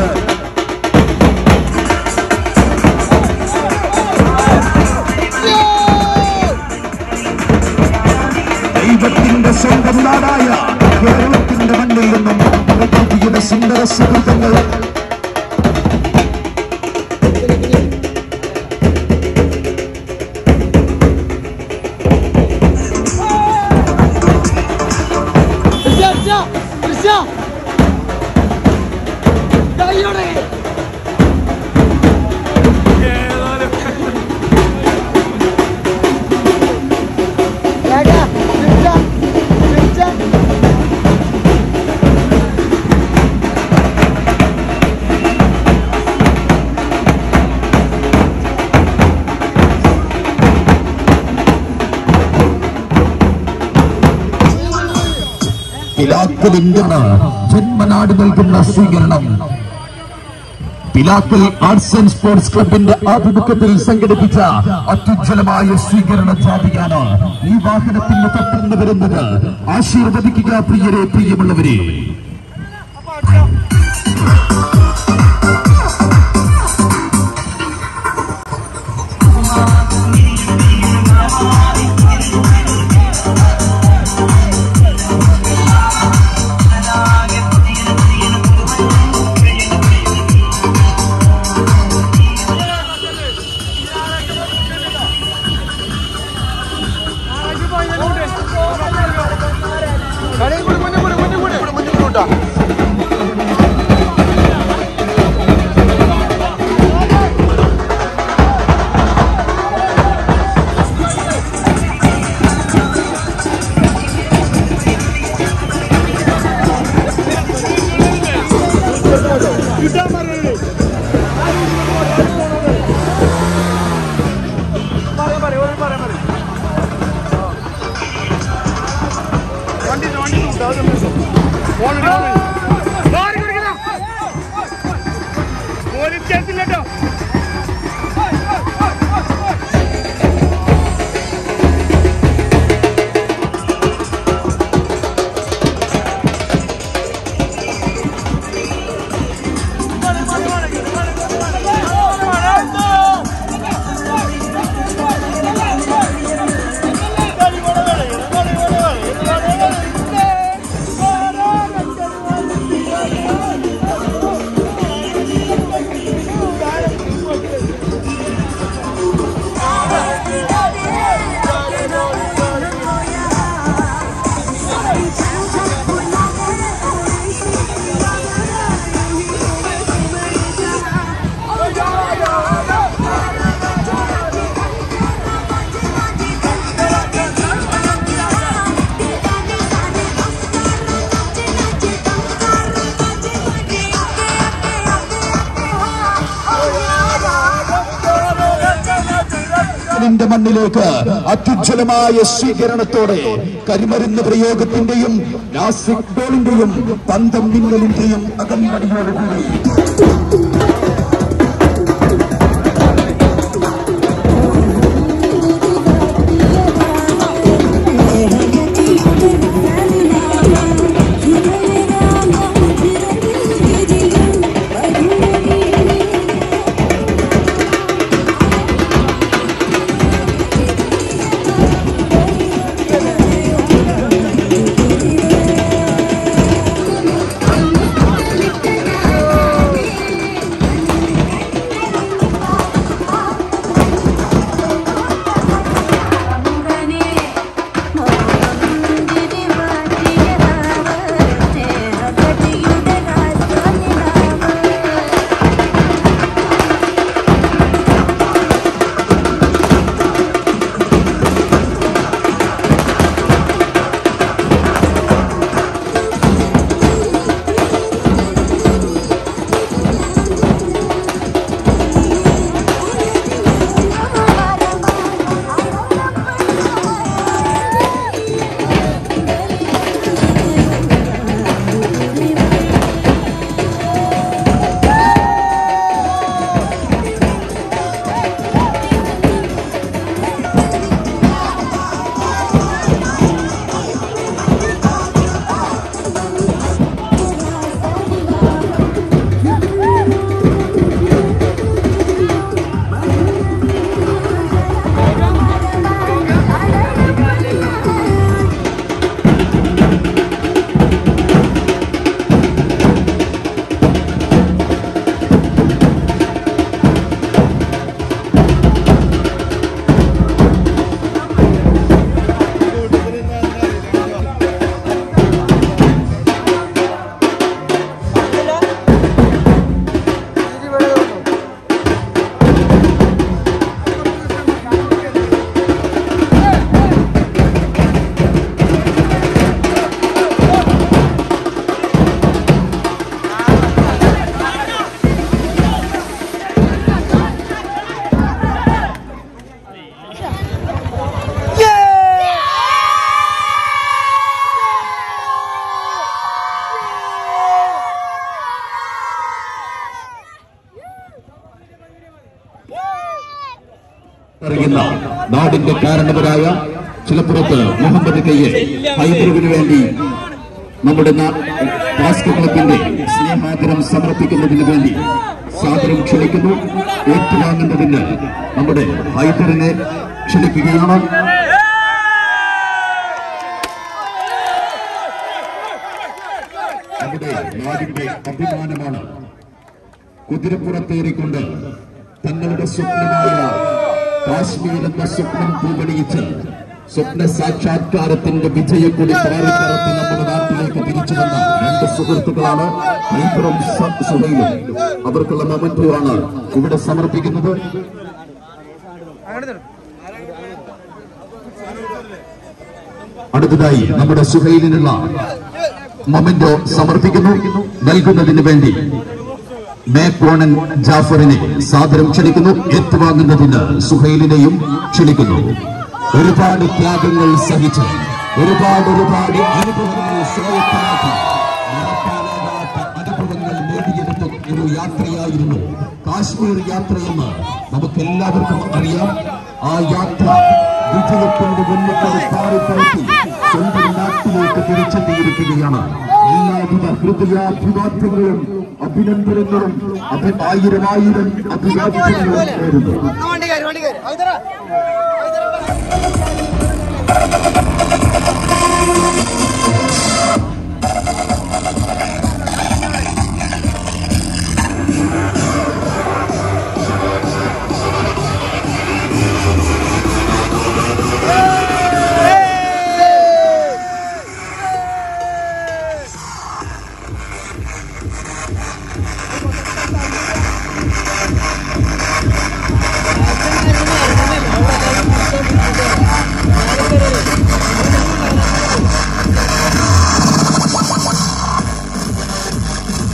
ദൈവത്തിന്റെ സ്വന്തം നാടായ കേരളത്തിന്റെ മണ്ണിൽ നിന്നും പ്രകൃതിയുടെ സുന്ദര സുഹൃത്തുക്കൾ പിലാക്കലിന്റെ ജന്മനാട് നൽകുന്ന സ്വീകരണം പിലാക്കൽ ആർട്സ് ആൻഡ് സ്പോർട്സ് ക്ലബിന്റെ ആഭിമുഖ്യത്തിൽ സംഘടിപ്പിച്ച അത്യുജ്വലമായ സ്വീകരണ ജാതിയാണ് ഈ വാഹനത്തിന്റെ തൊട്ടന്ന് വരുന്നത് ആശീർവദിക്കുക പ്രിയരെ പ്രിയമുള്ളവരെ മുന്നേ കൂടെ മുന്നേ കൂടെ നാടിന്റെ മണ്ണിലേക്ക് അത്യുജ്വലമായ സ്വീകരണത്തോടെ കരിമരുന്ന് പ്രയോഗത്തിന്റെയും രാസിഡോളിന്റെയും പന്തം മിന്നലിന്റെയും അകമ്പടിയോടുകൂടി അറിയുന്ന നാടിന്റെ കാരണവരായ ചിലപ്പുറത്ത് മുഹമ്മദ് കയ്യെ ഹൈദരവിന് വേണ്ടി നമ്മുടെ നാ- ബാസ്കറ്റ് ക്ലബിന്റെ സ്നേഹാദരം സമർപ്പിക്കുന്നതിന് വേണ്ടി സാദരം ക്ഷണിക്കുന്നു ഏറ്റുവാങ്ങുന്നതിന് നമ്മുടെ ഹൈദറിനെ ക്ഷണിക്കുകയാണ് നമ്മുടെ നാടിന്റെ അഭിമാനമാണ് കുതിരപ്പുറത്തേറിക്കൊണ്ട് തങ്ങളുടെ സ്വപ്നമായ കാശ്മീർ എന്ന സ്വപ്നം പൂവണിയിച്ച് സ്വപ്ന സാക്ഷാത്കാരത്തിന്റെ വിജയക്കൊടി പാറിപ്പറത്ത് നമ്മുടെ നാട്ടിലേക്ക് തിരിച്ചു വന്ന രണ്ട് സുഹൃത്തുക്കളാണ് ഹൈബറും സ- സുഹൈലും അവർക്കുള്ള മൊമെന്റുമാണ് ഇവിടെ സമർപ്പിക്കുന്നത് അടുത്തതായി നമ്മുടെ സുഹൈലിനുള്ള മൊമെന്റോ സമർപ്പിക്കുന്നു നൽകുന്നതിന് വേണ്ടി മേക്കോണൻ ജാഫറിനെ സാദരം ക്ഷണിക്കുന്നു ഏറ്റുവാങ്ങുന്നതിന് സുഹൈലിനെയും ക്ഷണിക്കുന്നു ഒരുപാട് ത്യാഗങ്ങൾ സഹിച്ച് ഒരുപാട് ഒരുപാട് അനുഭവങ്ങൾ സ്വായത്തമാക്കി മറക്കാനാകാത്ത അനുഭവങ്ങൾ നേടിയെടുത്ത ഒരു യാത്രയായിരുന്നു കാശ്മീർ യാത്രയെന്ന് നമുക്ക് എല്ലാവർക്കും അറിയാം ആ യാത്ര വിജയത്തിന്റെ വെള്ളിക്കൽ പാറിപ്പറത്തി സ്വന്തം നാട്ടിലേക്ക് തിരിച്ചെത്തിയിരിക്കുകയാണ് എല്ലാവിധ ഹൃദയാഭിവാദ്യങ്ങളും അഭിനന്ദനങ്ങളും അഭി ആയിരം ആയിരം അഭിവാദ്യങ്ങളും നേരുന്നു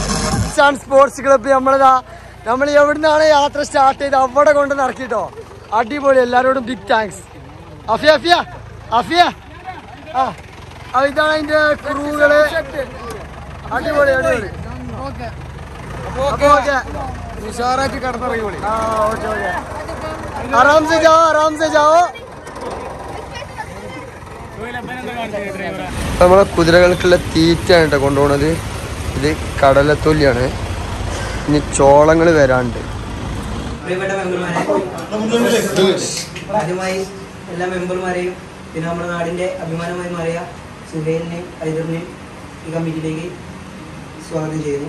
സ്പോർട്സ് ക്ലബ്ബ് നമ്മളിതാ നമ്മൾ എവിടുന്നാണ് യാത്ര സ്റ്റാർട്ട് ചെയ്ത് അവിടെ കൊണ്ട് നടക്കിട്ടോ അടിപൊളി എല്ലാരോടും ബിഗ് താങ്ക്സ് അഫിയ അഫിയ അഫിയ ആ ആ, ഇതാണ് അതിന്റെ ക്രൂകള് അടിപൊളി അടിപൊളി അപ്പൊ ഓക്കെ ഉഷാറായിട്ട് കടന്നിറങ്ങി ആ ഓക്കെ ഓക്കെ ആറാം സെ ജാओ ആറാം സെ ജാओ നമ്മളെ കുതിരകൾക്കുള്ള തീറ്റയാണ് കേട്ടോ കൊണ്ടുപോകുന്നത് ഇത് കടലത്തൊല്ലിയാണ് ഇനി ചോളങ്ങൾ വരാണ്ട് പ്രിയപ്പെട്ട മെമ്പർമാരെ ആദ്യമായി എല്ലാ മെമ്പർമാരെയും പിന്നെ നമ്മുടെ നാടിന്റെ അഭിമാനമായി മാറിയ സുഹേലിനെയും ഹൈദറിനെയും ഈ കമ്മിറ്റിയിലേക്ക് സ്വാഗതം ചെയ്യുന്നു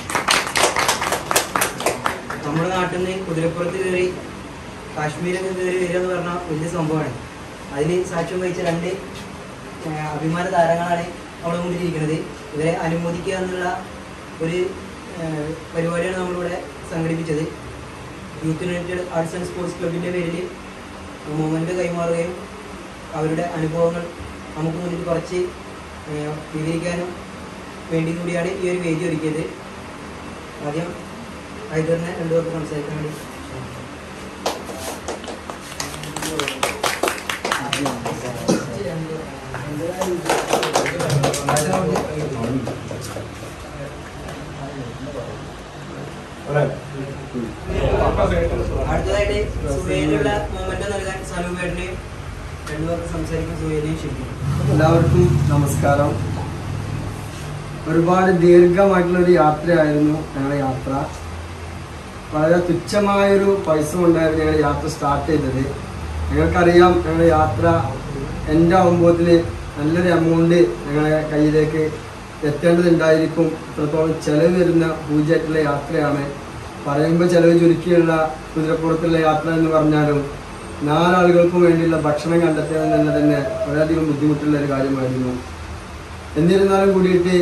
നമ്മുടെ നാട്ടിൽ നിന്ന് കുതിരപ്പുറത്ത് കയറി കാശ്മീരൊക്കെ കയറി വരിക എന്ന് പറഞ്ഞാൽ വലിയ സംഭവമാണ് അതിന് സാക്ഷ്യം വഹിച്ച രണ്ട് ആ, അഭിമാന താരങ്ങളാണ് അവിടെ കൊണ്ടിരിക്കുന്നത് ഇവരെ അനുമോദിക്കുക എന്നുള്ള ഒരു ആ, പരിപാടിയാണ് നമ്മളിവിടെ സംഘടിപ്പിച്ചത് youth united arts and sports ക്ലബിൻ്റെ പേരിൽ മൊമെൻ്റ് കൈമാറുകയും അവരുടെ അനുഭവങ്ങൾ നമുക്ക് മുന്നിൽ കുറച്ച് ഏഹ്, വിവരിക്കാനും വേണ്ടി കൂടിയാണ് ഈ ഒരു വേദി ഒരുക്കിയത് ആദ്യം ഹൈദറിനെ രണ്ടു പേർക്ക് സംസാരിക്കാൻ വേണ്ടി അടുത്തതായിട്ട് സുഹേലിനുള്ള മൊമെൻ്റ് നൽകാൻ സനൂപേട്ടനെയും രണ്ടു പേർക്ക് സംസാരിക്കാൻ സുഹേലിനെയും ക്ഷണിക്കുന്നു എല്ലാവർക്കും നമസ്കാരം ഒരുപാട് ദീർഘമായിട്ടുള്ള ഒരു യാത്രയായിരുന്നു ഞങ്ങളുടെ യാത്ര വളരെ തുച്ഛമായൊരു പൈസ കൊണ്ടായിരുന്നു ഞങ്ങൾ യാത്ര സ്റ്റാർട്ട് ചെയ്തത് ഞങ്ങൾക്കറിയാം ഞങ്ങളുടെ യാത്ര എൻ്റെ ആകുമ്പോഴത്തിൽ നല്ലൊരു എമൗണ്ട് ഞങ്ങളുടെ കയ്യിലേക്ക് എത്തേണ്ടതുണ്ടായിരിക്കും ഇത്രത്തോളം ചെലവ് വരുന്ന പൂജയായിട്ടുള്ള യാത്രയാണ് പറയുമ്പോൾ ചെലവ് ചുരുക്കിയുള്ള കുതിരപ്പുറത്തുള്ള യാത്ര എന്ന് പറഞ്ഞാലും നാലാളുകൾക്കും വേണ്ടിയുള്ള ഭക്ഷണം കണ്ടെത്തുക എന്നത് തന്നെ വളരെയധികം ബുദ്ധിമുട്ടുള്ള ഒരു കാര്യമായിരുന്നു എന്നിരുന്നാലും കൂടിയിട്ട്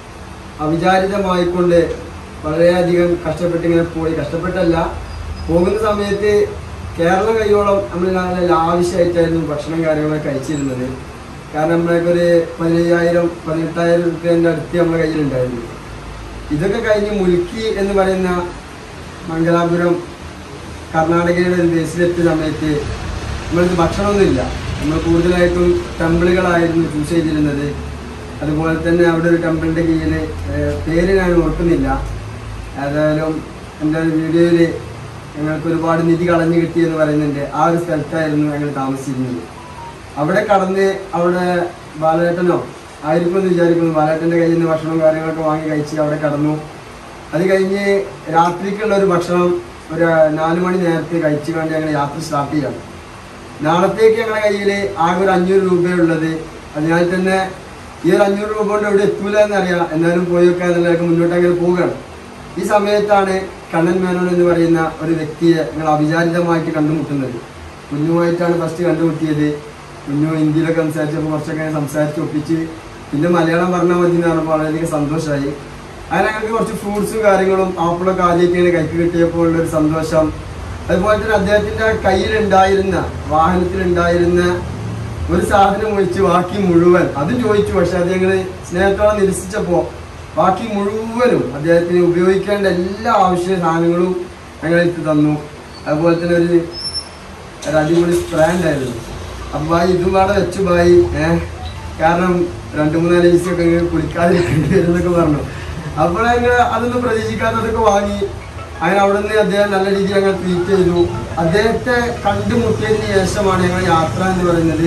അവിചാരിതമായിക്കൊണ്ട് വളരെയധികം കഷ്ടപ്പെട്ട് ഇങ്ങനെ പോയി കഷ്ടപ്പെട്ടല്ല പോകുന്ന സമയത്ത് കേരളം കൈയോളം നമ്മൾ നല്ല ലാവിശ്യമായിട്ടായിരുന്നു ഭക്ഷണം കാര്യങ്ങളൊക്കെ കഴിച്ചിരുന്നത് കാരണം നമ്മളൊക്കെ ഒരു പതിനയ്യായിരം പതിനെട്ടായിരം റുപ്യേൻ്റെ അടുത്ത് നമ്മുടെ കയ്യിലുണ്ടായിരുന്നു ഇതൊക്കെ കഴിഞ്ഞ് മുൽക്കി എന്ന് പറയുന്ന മംഗലാപുരം കർണാടകയുടെ ഒരു ബേസിലെത്തിയ സമയത്ത് നമ്മൾക്ക് ഭക്ഷണമൊന്നുമില്ല നമ്മൾ കൂടുതലായിട്ടും ടെമ്പിളുകളായിരുന്നു ചൂസ് ചെയ്തിരുന്നത് അതുപോലെ തന്നെ അവിടെ ഒരു ടെമ്പിളിൻ്റെ കീഴിൽ പേര് ഞാൻ ഓർക്കുന്നില്ല ഏതായാലും എൻ്റെ ഒരു വീഡിയോയിൽ ഞങ്ങൾക്ക് ഒരുപാട് നിധി കളഞ്ഞു കിട്ടിയെന്ന് പറയുന്നുണ്ട് ആ ഒരു സ്ഥലത്തായിരുന്നു ഞങ്ങൾ താമസിച്ചിരുന്നത് അവിടെ കടന്ന് അവിടെ ബാലേട്ടനോ ആയിരിക്കും എന്ന് വിചാരിക്കുന്നു ബാലേട്ടൻ്റെ കയ്യിൽ നിന്ന് ഭക്ഷണവും കാര്യങ്ങളൊക്കെ വാങ്ങി കഴിച്ച് അവിടെ കടന്നു അത് കഴിഞ്ഞ് രാത്രിക്കുള്ള ഒരു ഭക്ഷണം ഒരു നാല് മണി നേരത്തെ കഴിച്ചു കൊണ്ട് ഞങ്ങൾ യാത്ര സ്റ്റാർട്ട് ചെയ്യാം നാളത്തേക്ക് ഞങ്ങളുടെ കയ്യിൽ ആകെ ഒരു അഞ്ഞൂറ് രൂപയുള്ളത് അതിനാൽ തന്നെ ഈ ഒരു അഞ്ഞൂറ് രൂപ കൊണ്ട് എവിടെ എത്തൂല എന്നറിയാം എന്നാലും പോയൊക്കെ എന്നുള്ളതൊക്കെ മുന്നോട്ട് അങ്ങനെ പോവുകയാണ് ഈ സമയത്താണ് കണ്ണൻ മേനോൻ എന്ന് പറയുന്ന ഒരു വ്യക്തിയെ ഞങ്ങൾ അവിചാരിതമായിട്ട് കണ്ടുമുട്ടുന്നത് കുഞ്ഞുമായിട്ടാണ് ഫസ്റ്റ് കണ്ടുമുട്ടിയത് കുഞ്ഞു ഹിന്ദിയിലൊക്കെ സംസാരിച്ചപ്പോൾ കുറച്ചൊക്കെ സംസാരിച്ച് ഒപ്പിച്ച് പിന്നെ മലയാളം പറഞ്ഞാൽ മതി എന്ന് പറഞ്ഞപ്പോൾ വളരെയധികം സന്തോഷമായി അങ്ങനെ ഞങ്ങൾക്ക് കുറച്ച് ഫ്രൂട്ട്സും കാര്യങ്ങളും ആപ്പിളൊക്കെ ആദ്യമൊക്കെയാണ് കൈക്ക് കിട്ടിയപ്പോൾ ഉള്ളൊരു സന്തോഷം അതുപോലെ തന്നെ അദ്ദേഹത്തിന്റെ കയ്യിലുണ്ടായിരുന്ന വാഹനത്തിലുണ്ടായിരുന്ന ഒരു സാധനം ഒഴിച്ച് ബാക്കി മുഴുവൻ അതും ചോദിച്ചു പക്ഷെ അത് ഞങ്ങൾ സ്നേഹത്തോടെ നിരസിച്ചപ്പോൾ ബാക്കി മുഴുവനും അദ്ദേഹത്തിന് ഉപയോഗിക്കേണ്ട എല്ലാ ആവശ്യ സാധനങ്ങളും ഞങ്ങളെടുത്ത് തന്നു അതുപോലെ തന്നെ ഒരു ഒരു അടിപൊളി സ്പ്രേ ഉണ്ടായിരുന്നു അപ്പൊ ബായി ഇതും കൂടെ വെച്ചു ബായി ഏഹ് കാരണം രണ്ടു മൂന്നാല് ദിവസമൊക്കെ ഇങ്ങനെ കുളിക്കാതിരിക്കേണ്ടി വരുന്നൊക്കെ പറഞ്ഞു അപ്പോൾ ഞങ്ങൾ അതൊന്നും പ്രതീക്ഷിക്കാത്തതൊക്കെ വാങ്ങി അങ്ങനെ അവിടെ നിന്ന് അദ്ദേഹം നല്ല രീതിയിൽ ഞങ്ങൾ ട്രീറ്റ് ചെയ്തു അദ്ദേഹത്തെ കണ്ടുമുട്ടിയതിന് ശേഷമാണ് ഞങ്ങൾ യാത്ര എന്ന് പറയുന്നത്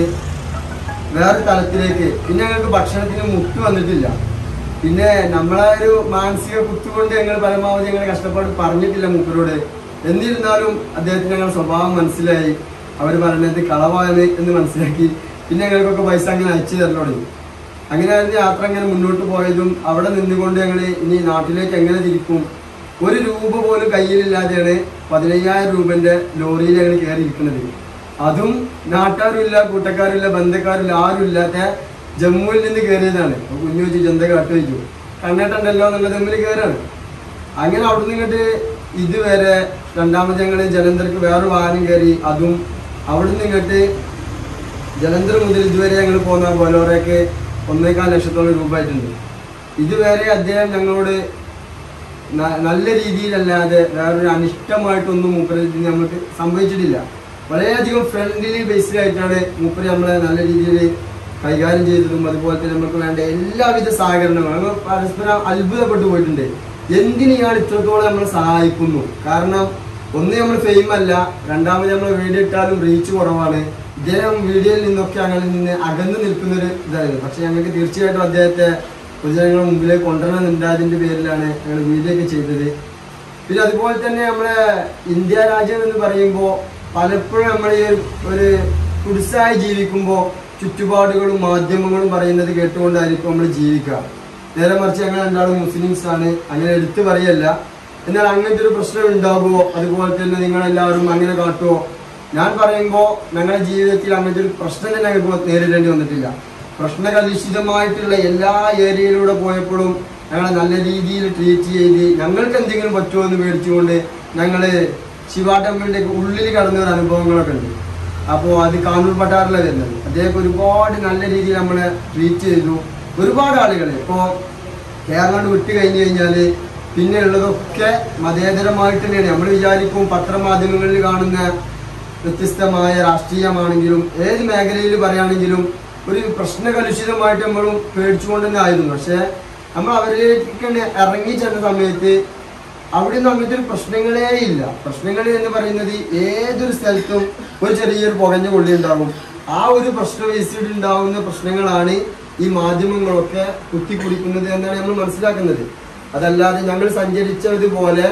വേറെ തലത്തിലേക്ക് പിന്നെ ഞങ്ങൾക്ക് ഭക്ഷണത്തിന് മുട്ട് വന്നിട്ടില്ല പിന്നെ നമ്മളെ ഒരു മാനസിക കുത്തുകൊണ്ട് ഞങ്ങൾ പരമാവധി ഞങ്ങൾ കഷ്ടപ്പാട് പറഞ്ഞിട്ടില്ല മൂപ്പരോട് എന്നിരുന്നാലും അദ്ദേഹത്തിന് ഞങ്ങളുടെ സ്വഭാവം മനസ്സിലായി അവർ പറയുന്നത് കളവാണ് എന്ന് മനസ്സിലാക്കി പിന്നെ ഞങ്ങൾക്കൊക്കെ പൈസ അങ്ങനെ അയച്ചു തരൽ തുടങ്ങി അങ്ങനെയായിരുന്നു യാത്ര അങ്ങനെ മുന്നോട്ട് പോയതും അവിടെ നിന്നുകൊണ്ട് ഞങ്ങൾ ഇനി നാട്ടിലേക്ക് എങ്ങനെ തിരിക്കും ഒരു രൂപ പോലും കയ്യിലില്ലാതെയാണ് പതിനയ്യായിരം രൂപന്റെ ലോറിയിൽ ഞങ്ങൾ കയറി ഇരിക്കുന്നത് അതും നാട്ടുകാരുമില്ല കൂട്ടക്കാരുമില്ല ബന്ധക്കാരില്ല ആരും ഇല്ലാത്ത ജമ്മുവിൽ നിന്ന് കയറിയതാണ് അപ്പൊ കുഞ്ഞു വെച്ചു ജന്ത കാട്ടു വെച്ചു കണ്ണേട്ടുണ്ടല്ലോ എന്നുള്ള തമ്മിൽ കയറാണ് അങ്ങനെ അവിടുന്ന് ഇങ്ങോട്ട് ഇതുവരെ രണ്ടാമത് ഞങ്ങൾ ജലന്ധർക്ക് വേറെ വാഹനം കയറി അതും അവിടുന്ന് ഇങ്ങോട്ട് ജലന്ധർ മുതൽ ഇതുവരെ ഞങ്ങൾ പോകുന്ന ബൊലോറയ്ക്ക് ഒന്നേകാൽ ലക്ഷത്തോളം രൂപ ആയിട്ടുണ്ട് ഇതുവരെ അദ്ദേഹം ഞങ്ങളോട് ന- നല്ല രീതിയിലല്ലാതെ വേറൊരു അനിഷ്ടമായിട്ടൊന്നും മൂപ്പരത്തിൽ നമുക്ക് സംഭവിച്ചിട്ടില്ല വളരെയധികം ഫ്രണ്ട്ലി ബേസ്ഡ് ആയിട്ടാണ് മൂപ്പര് നമ്മളെ നല്ല രീതിയിൽ കൈകാര്യം ചെയ്തതും അതുപോലെ തന്നെ നമുക്ക് വേണ്ട എല്ലാവിധ സഹകരണങ്ങളും നമ്മൾ പരസ്പരം അത്ഭുതപ്പെട്ടു പോയിട്ടുണ്ട് എന്തിന് ഇയാൾ ഇത്രത്തോളം നമ്മളെ സഹായിക്കുന്നു കാരണം ഒന്ന് നമ്മൾ ഫെയിം അല്ല രണ്ടാമത് നമ്മൾ വീഡിയോ ഇട്ടാലും റീച്ച് കുറവാണ് ഇദ്ദേഹം വീഡിയോയിൽ നിന്നൊക്കെ ഞങ്ങളിൽ നിന്ന് അകന്നു നിൽക്കുന്ന ഒരു ഇതായിരുന്നു പക്ഷെ ഞങ്ങൾക്ക് തീർച്ചയായിട്ടും അദ്ദേഹത്തെ പൊതുജനങ്ങളുടെ മുമ്പിലേക്ക് കൊണ്ടുവരണമെന്നുണ്ടായതിന്റെ പേരിലാണ് ഞങ്ങൾ വീഡിയോ ഒക്കെ ചെയ്തത് പിന്നെ അതുപോലെ തന്നെ നമ്മളെ ഇന്ത്യ രാജ്യം എന്ന് പറയുമ്പോൾ പലപ്പോഴും നമ്മൾ ഈ ഒരു ഒരു കുടിസായി ജീവിക്കുമ്പോൾ ചുറ്റുപാടുകളും മാധ്യമങ്ങളും പറയുന്നത് കേട്ടുകൊണ്ടായിരിക്കും നമ്മൾ ജീവിക്കുക നേരെ മറിച്ച് ഞങ്ങൾ രണ്ടാളും മുസ്ലിംസ് ആണ് അങ്ങനെ എടുത്തു പറയല്ല എന്നാൽ അങ്ങനത്തെ ഒരു പ്രശ്നം ഉണ്ടാകുമോ അതുപോലെ തന്നെ നിങ്ങളെല്ലാവരും അങ്ങനെ കാട്ടുമോ ഞാൻ പറയുമ്പോൾ ഞങ്ങളുടെ ജീവിതത്തിൽ അങ്ങനത്തെ ഒരു പ്രശ്നം തന്നെ ഞങ്ങൾക്ക് നേരിടേണ്ടി വന്നിട്ടില്ല പ്രശ്നകലുഷിതമായിട്ടുള്ള എല്ലാ ഏരിയയിലൂടെ പോയപ്പോഴും ഞങ്ങളെ നല്ല രീതിയിൽ ട്രീറ്റ് ചെയ്ത് ഞങ്ങൾക്ക് എന്തെങ്കിലും പറ്റുമോ എന്ന് മേടിച്ചുകൊണ്ട് ഞങ്ങള് ശിവ ടെമ്പിളിന്റെ ഉള്ളിൽ കടന്ന ഒരു അനുഭവങ്ങളൊക്കെ ഉണ്ട് അപ്പോൾ അത് കാനൂർ പട്ടാറിലാണ് വരുന്നത് അദ്ദേഹം ഒരുപാട് നല്ല രീതിയിൽ നമ്മളെ ട്രീറ്റ് ചെയ്തു ഒരുപാട് ആളുകൾ ഇപ്പോൾ കേരളം വിട്ട് കഴിഞ്ഞു കഴിഞ്ഞാൽ പിന്നെ ഉള്ളതൊക്കെ മതേതരമായിട്ട് തന്നെയാണ് നമ്മൾ വിചാരിക്കും പത്രമാധ്യമങ്ങളിൽ കാണുന്ന വ്യത്യസ്തമായ രാഷ്ട്രീയമാണെങ്കിലും ഏത് മേഖലയിൽ പറയുകയാണെങ്കിലും ഒരു പ്രശ്നകലുഷിതമായിട്ട് നമ്മളും പേടിച്ചുകൊണ്ട് തന്നെ ആയിരുന്നു പക്ഷേ നമ്മൾ അവരിലേക്ക് ഇറങ്ങി ചെന്ന സമയത്ത് അവിടെ ഒന്നും അങ്ങനത്തെ ഒരു പ്രശ്നങ്ങളേ ഇല്ല പ്രശ്നങ്ങൾ എന്ന് പറയുന്നത് ഏതൊരു സ്ഥലത്തും ഒരു ചെറിയൊരു പുകഞ്ഞ കൊള്ളി ഉണ്ടാകും ആ ഒരു പ്രശ്ന ബേസിൽ ഉണ്ടാകുന്ന പ്രശ്നങ്ങളാണ് ഈ മാധ്യമങ്ങളൊക്കെ കുത്തിക്കുടിക്കുന്നത് എന്നാണ് നമ്മൾ മനസ്സിലാക്കുന്നത് അതല്ലാതെ ഞങ്ങൾ സഞ്ചരിച്ചതുപോലെ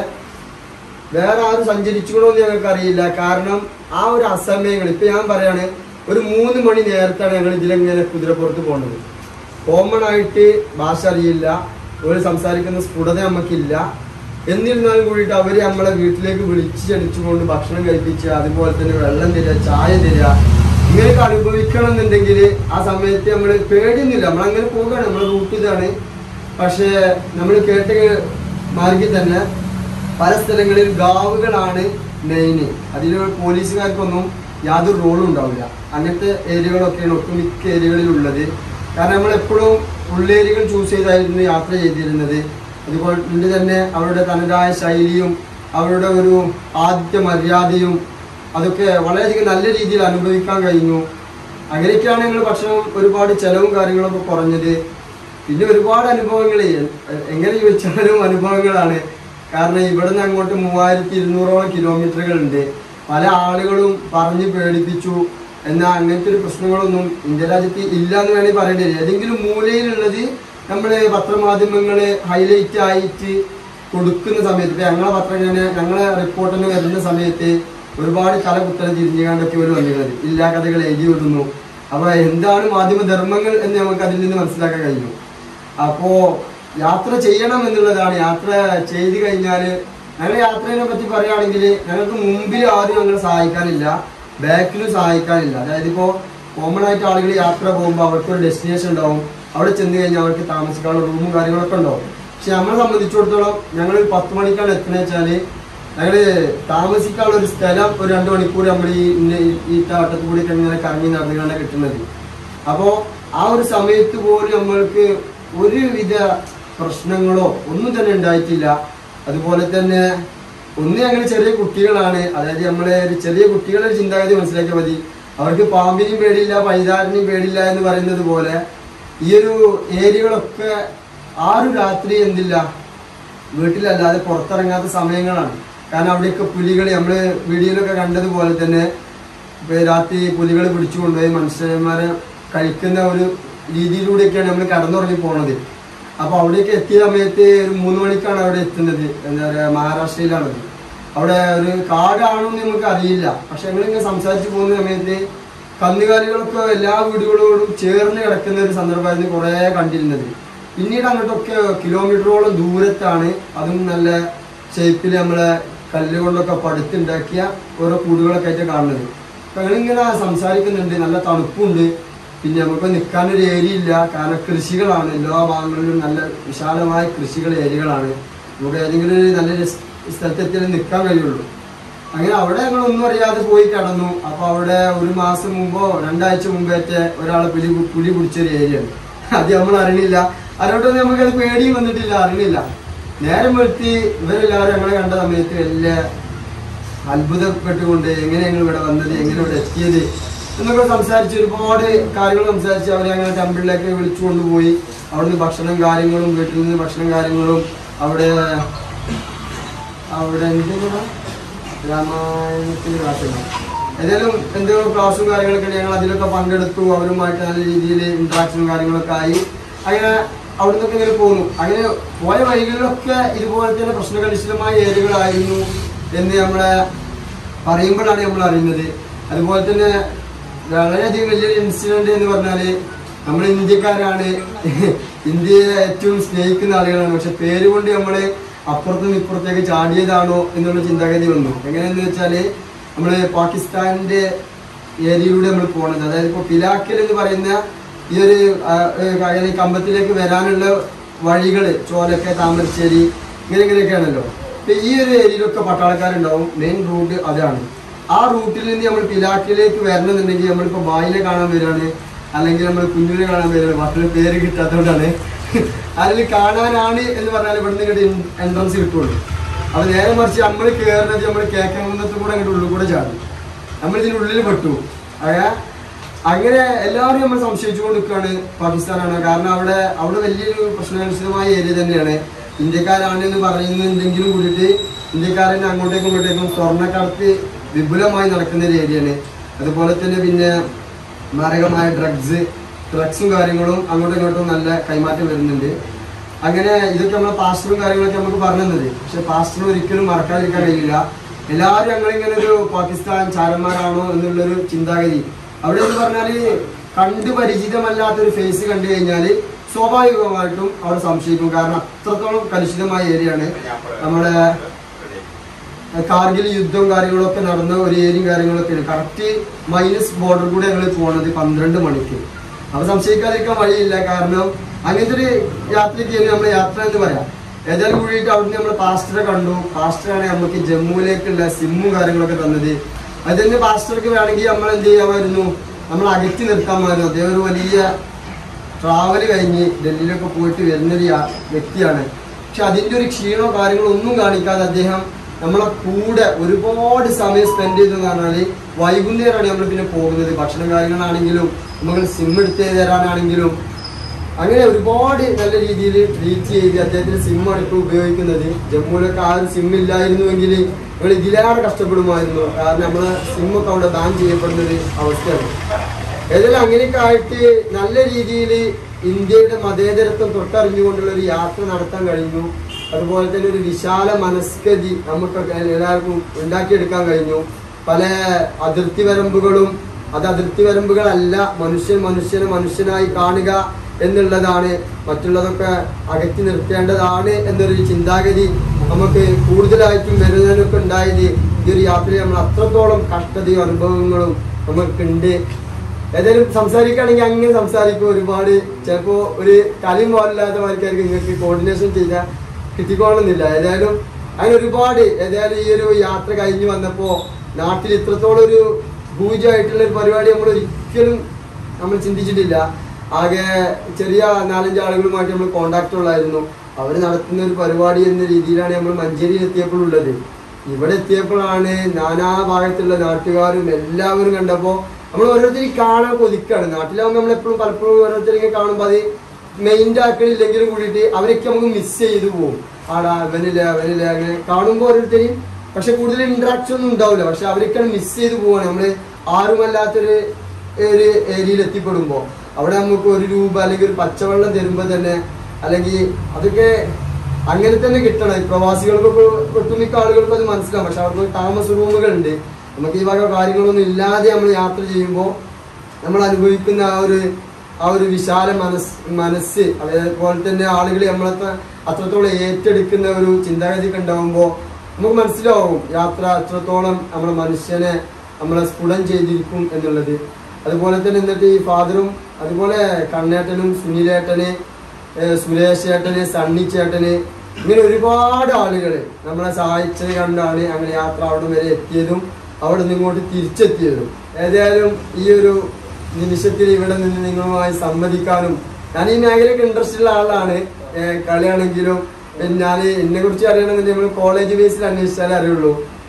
വേറെ ആരും സഞ്ചരിച്ചുകൂടോ എന്ന് ഞങ്ങൾക്ക് അറിയില്ല കാരണം ആ ഒരു അസമയങ്ങൾ ഇപ്പൊ ഞാൻ പറയാണ് ഒരു മൂന്ന് മണി നേരത്താണ് ഞങ്ങൾ ഇതിലെങ്ങനെ കുതിരപ്പുറത്ത് പോകുന്നത് കോമൺ ആയിട്ട് ഭാഷ അറിയില്ല ഒരു സംസാരിക്കുന്ന സ്ഫുടത നമുക്കില്ല എന്നിരുന്നാലും കൂടിയിട്ട് അവര് നമ്മളെ വീട്ടിലേക്ക് വിളിച്ച് ചടിച്ചുകൊണ്ട് ഭക്ഷണം കഴിപ്പിച്ച് അതുപോലെ തന്നെ വെള്ളം തരിക ചായ തരിക ഇങ്ങനെയൊക്കെ അനുഭവിക്കണം എന്നുണ്ടെങ്കിൽ ആ സമയത്ത് നമ്മൾ പേടിയൊന്നുമില്ല നമ്മളങ്ങനെ പോവുകയാണ് നമ്മളെ റൂട്ട് ഇതാണ് പക്ഷേ നമ്മൾ കേട്ട മാർഗിൽ തന്നെ പല സ്ഥലങ്ങളിൽ ഗാവുകളാണ് മെയിന് അതിൽ പോലീസുകാർക്കൊന്നും യാതൊരു റോളും ഉണ്ടാവില്ല അങ്ങനത്തെ ഏരിയകളൊക്കെയാണ് ഒട്ടുമിക്ക ഏരിയകളിൽ ഉള്ളത് കാരണം നമ്മൾ എപ്പോഴും ഉള്ളേരിയകൾ ചൂസ് ചെയ്തായിരുന്നു യാത്ര ചെയ്തിരുന്നത് അതുപോലെ തന്നെ അവരുടെ തനതായ ശൈലിയും അവരുടെ ഒരു ആദ്യ മര്യാദയും അതൊക്കെ വളരെയധികം നല്ല രീതിയിൽ അനുഭവിക്കാൻ കഴിഞ്ഞു അങ്ങനെയൊക്കെയാണ് ഞങ്ങൾ ഭക്ഷണം ഒരുപാട് ചെലവും കാര്യങ്ങളൊക്കെ കുറഞ്ഞത് പിന്നെ ഒരുപാട് അനുഭവങ്ങൾ എങ്ങനെ ചോദിച്ചാലും അനുഭവങ്ങളാണ് കാരണം ഇവിടുന്ന് അങ്ങോട്ട് മൂവായിരത്തി ഇരുന്നൂറോളം കിലോമീറ്ററുകൾ ഉണ്ട് പല ആളുകളും പറഞ്ഞ് പേടിപ്പിച്ചു എന്നാൽ അങ്ങനത്തെ ഒരു പ്രശ്നങ്ങളൊന്നും ഇന്ത്യ രാജ്യത്ത് ഇല്ല എന്ന് വേണമെങ്കിൽ പറയേണ്ടി വരും ഏതെങ്കിലും മൂലയിലുള്ളത് നമ്മൾ പത്രമാധ്യമങ്ങള് ഹൈലൈറ്റ് ആയിട്ട് കൊടുക്കുന്ന സമയത്ത് ഇപ്പൊ ഞങ്ങളെ പത്രം ഇങ്ങനെ ഞങ്ങളെ റിപ്പോർട്ടിന് വരുന്ന സമയത്ത് ഒരുപാട് കല കുത്തനെ തിരിഞ്ഞുകൊണ്ടൊക്കെ ഒരു വന്നിരുന്നത് ഇല്ലാ കഥകൾ എഴുതി വിടുന്നു അപ്പൊ എന്താണ് മാധ്യമ ധർമ്മങ്ങൾ എന്ന് നമുക്ക് അതിൽ നിന്ന് മനസ്സിലാക്കാൻ കഴിഞ്ഞു അപ്പോ യാത്ര ചെയ്യണം എന്നുള്ളതാണ് യാത്ര ചെയ്ത് കഴിഞ്ഞാൽ ഞങ്ങൾ യാത്രയെ പറ്റി പറയുകയാണെങ്കിൽ ഞങ്ങൾക്ക് മുമ്പിൽ ആരും ഞങ്ങളെ സഹായിക്കാനില്ല ബാക്കിലും സഹായിക്കാനില്ല അതായത് ഇപ്പോൾ കോമൺ ആയിട്ട് ആളുകൾ യാത്ര പോകുമ്പോൾ അവർക്ക് ഒരു ഡെസ്റ്റിനേഷൻ ഉണ്ടാവും അവിടെ ചെന്ന് കഴിഞ്ഞാൽ അവർക്ക് താമസിക്കാനുള്ള റൂമും കാര്യങ്ങളൊക്കെ ഉണ്ടാവും പക്ഷെ നമ്മളെ സംബന്ധിച്ചിടത്തോളം ഞങ്ങൾ ഒരു പത്ത് മണിക്കാണ് എത്തുന്നത് വെച്ചാൽ ഞങ്ങൾ താമസിക്കാനുള്ള ഒരു സ്ഥലം ഒരു രണ്ട് മണിക്കൂർ നമ്മൾ ഈ ഇന്ന ഈ- ഈ വട്ടത്തിൽ കൂടി ഒക്കെ ഇങ്ങനെ കറങ്ങി നടന്നുകൊണ്ടാണ് കിട്ടുന്നത് അപ്പോൾ ആ ഒരു സമയത്ത് പോലും നമ്മൾക്ക് ഒരുവിധ പ്രശ്നങ്ങളോ ഒന്നും തന്നെ ഉണ്ടായിട്ടില്ല അതുപോലെ തന്നെ ഒന്ന് ഞങ്ങൾ ചെറിയ കുട്ടികളാണ് അതായത് നമ്മളെ ഒരു ചെറിയ കുട്ടികളുടെ ഒരു ചിന്താഗതി മനസ്സിലാക്കിയാൽ മതി അവർക്ക് പാമ്പിനെയും പേടിയില്ല പൈതാരനെയും പേടിയില്ല എന്ന് പറയുന്നത് പോലെ ഈ ഒരു ഏരിയകളൊക്കെ ആരും രാത്രി എന്തില്ല വീട്ടിലല്ലാതെ പുറത്തിറങ്ങാത്ത സമയങ്ങളാണ് കാരണം അവിടെയൊക്കെ പുലികൾ നമ്മൾ വീഡിയോയിലൊക്കെ കണ്ടതുപോലെ തന്നെ ഇപ്പൊ രാത്രി പുലികൾ പിടിച്ചു കൊണ്ടുപോയി മനുഷ്യന്മാരെ കഴിക്കുന്ന ഒരു രീതിയിലൂടെയൊക്കെയാണ് നമ്മൾ കടന്നുറങ്ങി പോണത് അപ്പൊ അവിടേക്ക് എത്തിയ സമയത്ത് ഒരു മൂന്ന് മണിക്കാണ് അവിടെ എത്തുന്നത് എന്താ പറയാ മഹാരാഷ്ട്രയിലാണത് അവിടെ ഒരു കാടാണെന്ന് നമുക്ക് അറിയില്ല പക്ഷെ ഞങ്ങളിങ്ങനെ സംസാരിച്ച് പോകുന്ന സമയത്ത് കന്നുകാലികളൊക്കെ എല്ലാ വീടുകളോടും ചേർന്ന് കിടക്കുന്ന ഒരു സന്ദർഭമായിരുന്നു കുറേ കണ്ടിരുന്നത് പിന്നീട് അങ്ങോട്ടൊക്കെ കിലോമീറ്ററോളം ദൂരത്താണ് അതും നല്ല ഷേപ്പിൽ നമ്മളെ കല്ല് കൊണ്ടൊക്കെ പടുത്തുണ്ടാക്കിയ ഓരോ കൂടുകളൊക്കെ ആയിട്ട് കാണുന്നത് അപ്പൊ ഞങ്ങളിങ്ങനെ സംസാരിക്കുന്നുണ്ട് നല്ല തണുപ്പുണ്ട് പിന്നെ നമുക്ക് നിൽക്കാനൊരു ഏരിയ ഇല്ല കാരണം കൃഷികളാണ് എല്ലാ ഭാഗങ്ങളിലും നല്ല വിശാലമായ കൃഷികൾ ഏരിയകളാണ് നമുക്ക് ഏതെങ്കിലും ഒരു നല്ലൊരു സ് സ്ഥലത്തെത്തിയാലും നിൽക്കാൻ കഴിയുള്ളൂ അങ്ങനെ അവിടെ ഞങ്ങൾ ഒന്നും അറിയാതെ പോയി കിടന്നു അപ്പൊ അവിടെ ഒരു മാസം മുമ്പോ രണ്ടാഴ്ച മുമ്പേറ്റ ഒരാളെ പുലി പുലി പിടിച്ചൊരു ഏരിയയാണ് അത് നമ്മൾ അറിയണില്ല അതുകൊണ്ടൊന്നും നമുക്കത് പേടിയും വന്നിട്ടില്ല അറിയണില്ല നേരം വെളുത്തി ഇവരെല്ലാവരും ഞങ്ങളെ കണ്ട സമയത്ത് വലിയ അത്ഭുതപ്പെട്ടുകൊണ്ട് എങ്ങനെ ഞങ്ങൾ ഇവിടെ വന്നത് എങ്ങനെ ഇവിടെ എത്തിയത് എന്നൊക്കെ സംസാരിച്ച് ഒരുപാട് കാര്യങ്ങൾ സംസാരിച്ച് അവരെ അങ്ങനെ ടെമ്പിളിലേക്ക് വിളിച്ചു കൊണ്ടുപോയി അവിടുന്ന് ഭക്ഷണം കാര്യങ്ങളും വീട്ടിൽ നിന്ന് ഭക്ഷണം കാര്യങ്ങളും അവിടെ അവിടെ എന്തെങ്കിലും രാമായണത്തിന് ക്ലാസ്സുണ്ടോ ഏതായാലും എന്തോ ക്ലാസ്സും കാര്യങ്ങളൊക്കെ ഉണ്ട്. ഞങ്ങൾ അതിലൊക്കെ പങ്കെടുത്തു അവരുമായിട്ട് നല്ല രീതിയിൽ ഇന്ററാക്ഷനും കാര്യങ്ങളൊക്കെ ആയി അങ്ങനെ അവിടെ നിന്നൊക്കെ ഇങ്ങനെ പോന്നു അങ്ങനെ പോയ വഴികളിലൊക്കെ ഇതുപോലെ തന്നെ പ്രശ്നകലുഷിതമായ ഏരിയകളായിരുന്നു എന്ന് നമ്മളെ പറയുമ്പോഴാണ് നമ്മൾ അറിയുന്നത് അതുപോലെ തന്നെ വളരെയധികം വലിയൊരു ഇൻസിഡന്റ് എന്ന് പറഞ്ഞാല് നമ്മൾ ഇന്ത്യക്കാരാണ് ഇന്ത്യയെ ഏറ്റവും സ്നേഹിക്കുന്ന ആളുകളാണ് പക്ഷെ പേര് കൊണ്ട് നമ്മള് അപ്പുറത്തും ഇപ്പുറത്തേക്ക് ചാടിയതാണോ എന്നുള്ള ചിന്താഗതി വന്നു എങ്ങനെയെന്ന് വെച്ചാല് നമ്മള് പാകിസ്ഥാന്റെ ഏരിയയിലൂടെ നമ്മൾ പോണത് അതായത് ഇപ്പോൾ പിലാക്കൽ എന്ന് പറയുന്ന ഈ ഒരു ആ, ഏ, ഈ കമ്പത്തിലേക്ക് വരാനുള്ള വഴികള് ചോലക്കെ താമരശ്ശേരി ഇങ്ങനെ ഇങ്ങനെയൊക്കെയാണല്ലോ അപ്പൊ ഈ ഒരു ഏരിയയിലൊക്കെ പട്ടാളക്കാരുണ്ടാവും മെയിൻ റൂട്ട് അതാണ് ആ റൂട്ടിൽ നിന്ന് നമ്മൾ പിലാക്കിലേക്ക് വരണമെന്നുണ്ടെങ്കിൽ നമ്മളിപ്പോ ബായിനെ കാണാൻ വരികയാണ് അല്ലെങ്കിൽ നമ്മൾ കുഞ്ഞിനെ കാണാൻ വരികയാണ് മറ്റൊരു പേര് കിട്ടാത്തതുകൊണ്ടാണ് അതിൽ കാണാനാണ് എന്ന് പറഞ്ഞാൽ ഇവിടുന്ന് ഇങ്ങോട്ട് എൻട്രൻസ് കിട്ടുള്ളൂ അപ്പൊ നേരെ മറിച്ച് നമ്മൾ കയറുന്നത് നമ്മൾ കേക്കങ്ങന്നത്ത് കൂടെ അങ്ങോട്ട് ഉള്ളിൽ കൂടെ ചാടി നമ്മൾ ഇതിന്റെ ഉള്ളിൽ പെട്ടു അതെ അങ്ങനെ എല്ലാവരും നമ്മൾ സംശയിച്ചുകൊണ്ട് നിൽക്കുകയാണ് പാകിസ്ഥാനാണ് കാരണം അവിടെ അവിടെ വലിയൊരു പ്രശ്നകലുഷിതമായ ഏരിയ തന്നെയാണ് ഇന്ത്യക്കാരാണെന്ന് പറയുന്നുണ്ടെങ്കിലും കൂടിയിട്ട് ഇന്ത്യക്കാരനെ അങ്ങോട്ടേക്കും ഇങ്ങോട്ടേക്കും സ്വർണ്ണക്കടത്ത് വിപുലമായി നടക്കുന്ന ഒരു ഏരിയയാണ് അതുപോലെ തന്നെ പിന്നെ മാരകമായ ഡ്രഗ്സ് ഡ്രഗ്സും കാര്യങ്ങളും അങ്ങോട്ടും ഇങ്ങോട്ടും നല്ല കൈമാറ്റം വരുന്നുണ്ട് അങ്ങനെ ഇതൊക്കെ നമ്മളെ പാസ്റ്ററും കാര്യങ്ങളൊക്കെ നമുക്ക് പറഞ്ഞു തന്നത് പക്ഷെ പാസ്റ്റർ ഒരിക്കലും മറക്കാതിരിക്കാൻ കഴിയില്ല എല്ലാവരും ഞങ്ങളിങ്ങനെ ഒരു പാകിസ്ഥാൻ ചാരന്മാരാണോ എന്നുള്ളൊരു ചിന്താഗതി അവിടെ എന്ന് പറഞ്ഞാല് കണ്ട് പരിചിതമല്ലാത്തൊരു ഫേസ് കണ്ടു കഴിഞ്ഞാൽ സ്വാഭാവികമായിട്ടും അവിടെ സംശയിക്കും കാരണം അത്രത്തോളം കലുഷിതമായ ഏരിയയാണ് നമ്മുടെ കാർഗിൽ യുദ്ധവും കാര്യങ്ങളൊക്കെ നടന്ന ഒരു ഏരിയയും കാര്യങ്ങളൊക്കെ കറക്റ്റ് മൈനസ് ബോർഡർ കൂടെ ഞങ്ങൾ പോണത് പന്ത്രണ്ട് മണിക്ക് അപ്പൊ സംശയിക്കാതിരിക്കാൻ വഴിയില്ല കാരണം അങ്ങനത്തെ ഒരു യാത്രയ്ക്ക് നമ്മൾ യാത്ര എന്ന് പറയാം ഏതായാലും കൂടിയിട്ട് അവിടുന്ന് നമ്മൾ പാസ്റ്ററെ കണ്ടു പാസ്റ്ററാണ് നമുക്ക് ജമ്മുവിലേക്കുള്ള സിമ്മും കാര്യങ്ങളൊക്കെ തന്നത് അത് തന്നെ പാസ്റ്റർക്ക് വേണമെങ്കിൽ നമ്മൾ എന്ത് ചെയ്യാമായിരുന്നു നമ്മൾ അകറ്റി നിർത്താമായിരുന്നു അദ്ദേഹം ഒരു വലിയ ട്രാവൽ കഴിഞ്ഞ് ഡൽഹിയിലൊക്കെ പോയിട്ട് വരുന്നൊരു യാ- വ്യക്തിയാണ് പക്ഷെ അതിന്റെ ഒരു ക്ഷീണോ കാര്യങ്ങളോ ഒന്നും കാണിക്കാതെ അദ്ദേഹം നമ്മളെ കൂടെ ഒരുപാട് സമയം സ്പെൻഡ് ചെയ്തെന്ന് പറഞ്ഞാൽ വൈകുന്നേരമാണ് നമ്മൾ പിന്നെ പോകുന്നത് ഭക്ഷണം കാര്യങ്ങളാണെങ്കിലും നമുക്ക് സിം എടുത്ത് തരാനാണെങ്കിലും അങ്ങനെ ഒരുപാട് നല്ല രീതിയിൽ ട്രീറ്റ് ചെയ്ത് അദ്ദേഹത്തിന്റെ സിമ്മാണ് ഇപ്പോൾ ഉപയോഗിക്കുന്നത് ജമ്മുവിലൊക്കെ ആ ഒരു സിം ഇല്ലായിരുന്നുവെങ്കിൽ നമ്മൾ ഇതിലേറെ കഷ്ടപ്പെടുമായിരുന്നു കാരണം നമ്മളെ സിമ്മൊക്കെ അവിടെ ബാൻ ചെയ്യപ്പെടുന്ന ഒരു അവസ്ഥയാണ് ഏതായാലും അങ്ങനെയൊക്കെ ആയിട്ട് നല്ല രീതിയിൽ ഇന്ത്യയുടെ മതേതരത്വം തൊട്ടറിഞ്ഞുകൊണ്ടുള്ള ഒരു യാത്ര നടത്താൻ കഴിഞ്ഞു അതുപോലെ തന്നെ ഒരു വിശാല മനസ്കതി നമുക്കൊക്കെ എല്ലാവർക്കും ഉണ്ടാക്കിയെടുക്കാൻ കഴിഞ്ഞു പല അതിർത്തി വരമ്പുകളും അത് അതിർത്തി വരമ്പുകളല്ല മനുഷ്യൻ മനുഷ്യനെ മനുഷ്യനായി കാണുക എന്നുള്ളതാണ് മറ്റുള്ളതൊക്കെ അകറ്റി നിർത്തേണ്ടതാണ് എന്നൊരു ചിന്താഗതി നമുക്ക് കൂടുതലായിട്ടും വരുന്നതിനൊക്കെ ഉണ്ടായത് ഈ ഒരു യാത്രയിൽ നമ്മൾ അത്രത്തോളം കഷ്ടതയും അനുഭവങ്ങളും നമുക്കുണ്ട് ഏതായാലും സംസാരിക്കുകയാണെങ്കിൽ അങ്ങനെ സംസാരിക്കും ഒരുപാട് ചിലപ്പോൾ ഒരു കളിയും പോലില്ലാത്ത മാതിരിക്കായിരിക്കും നിങ്ങൾക്ക് കോർഡിനേഷൻ ചെയ്താൽ കിട്ടിക്കോളുന്നില്ല ഏതായാലും അങ്ങനെ ഒരുപാട് ഏതായാലും ഈ ഒരു യാത്ര കഴിഞ്ഞു വന്നപ്പോൾ നാട്ടിൽ ഇത്രത്തോളം ഒരു ഭൂജമായിട്ടുള്ള ഒരു പരിപാടി നമ്മൾ ഒരിക്കലും നമ്മൾ ചിന്തിച്ചിട്ടില്ല ആകെ ചെറിയ നാലഞ്ച് ആളുകളുമായിട്ട് നമ്മൾ കോണ്ടാക്ട് ഉള്ളായിരുന്നു അവർ നടത്തുന്ന ഒരു പരിപാടി എന്ന രീതിയിലാണ് നമ്മൾ മഞ്ചേരിയിൽ എത്തിയപ്പോഴുള്ളത് ഇവിടെ എത്തിയപ്പോഴാണ് നാനാ ഭാഗത്തുള്ള നാട്ടുകാരും എല്ലാവരും കണ്ടപ്പോൾ നമ്മൾ ഓരോരുത്തരും കാണാൻ കൊതിക്കാണ് നാട്ടിലാവുമ്പോൾ നമ്മൾ എപ്പോഴും പലപ്പോഴും ഓരോരുത്തരെയും കാണുമ്പോൾ അത് മെയിൻ്റെ ആക്കണില്ലെങ്കിലും കൂടിയിട്ട് അവരൊക്കെ നമുക്ക് മിസ് ചെയ്തു പോകും ആടാ അവനില്ല അവനില്ല അങ്ങനെ കാണുമ്പോൾ ഓരോരുത്തരെയും പക്ഷെ കൂടുതൽ ഇന്ററാക്ഷൻ ഒന്നും ഉണ്ടാവില്ല പക്ഷെ അവരൊക്കെ മിസ് ചെയ്തു പോവാണ് നമ്മള് ആരുമല്ലാത്തൊരു ഒരു ഏരിയയിൽ എത്തിപ്പെടുമ്പോൾ അവിടെ നമുക്ക് ഒരു രൂപ അല്ലെങ്കിൽ ഒരു പച്ചവെള്ളം തരുമ്പോൾ തന്നെ അല്ലെങ്കിൽ അതൊക്കെ അങ്ങനെ തന്നെ കിട്ടണം ഈ പ്രവാസികൾക്ക് ഒട്ടുമിക്ക ആളുകൾക്കും അത് മനസ്സിലാവും പക്ഷെ അവർക്ക് താമസ റൂമുകളുണ്ട് നമുക്ക് ഈ വക കാര്യങ്ങളൊന്നും ഇല്ലാതെ നമ്മൾ യാത്ര ചെയ്യുമ്പോൾ നമ്മൾ അനുഭവിക്കുന്ന ആ ഒരു ആ ഒരു വിശാല മനസ് മനസ്സ് അതേപോലെ തന്നെ ആളുകൾ നമ്മളെ അത്രത്തോളം ഏറ്റെടുക്കുന്ന ഒരു ചിന്താഗതിയൊക്കെ ഉണ്ടാകുമ്പോൾ നമുക്ക് മനസ്സിലാവും യാത്ര അത്രത്തോളം നമ്മളെ മനുഷ്യനെ നമ്മളെ സ്ഫുടം ചെയ്തിരിക്കും എന്നുള്ളത് അതുപോലെ തന്നെ എന്നിട്ട് ഈ ഫാദറും അതുപോലെ കണ്ണേട്ടനും സുനിലേട്ടന് ഏഹ് സുരേഷ് ചേട്ടന് സണ്ണി ചേട്ടന് ഇങ്ങനെ ഒരുപാട് ആളുകൾ നമ്മളെ സഹായിച്ചത് കണ്ടാണ് അങ്ങനെ യാത്ര അവിടെ വരെ എത്തിയതും അവിടെ നിന്ന് ഇങ്ങോട്ട് തിരിച്ചെത്തിയതും ഏതായാലും ഈ ഒരു നിമിഷത്തിൽ ഇവിടെ നിന്ന് നിങ്ങളുമായി സംവദിക്കാനും ഞാൻ ഈ മേഖലയ്ക്ക് ഇൻട്രസ്റ്റ് ഉള്ള ആളാണ് ഏഹ് കളിയാണെങ്കിലും പിന്നെ ഞാൻ എന്നെ കുറിച്ച് അറിയണമെന്നുണ്ടെങ്കിൽ നമ്മൾ കോളേജ് ബേസിൽ അന്വേഷിച്ചാലേ അറിയുള്ളൂ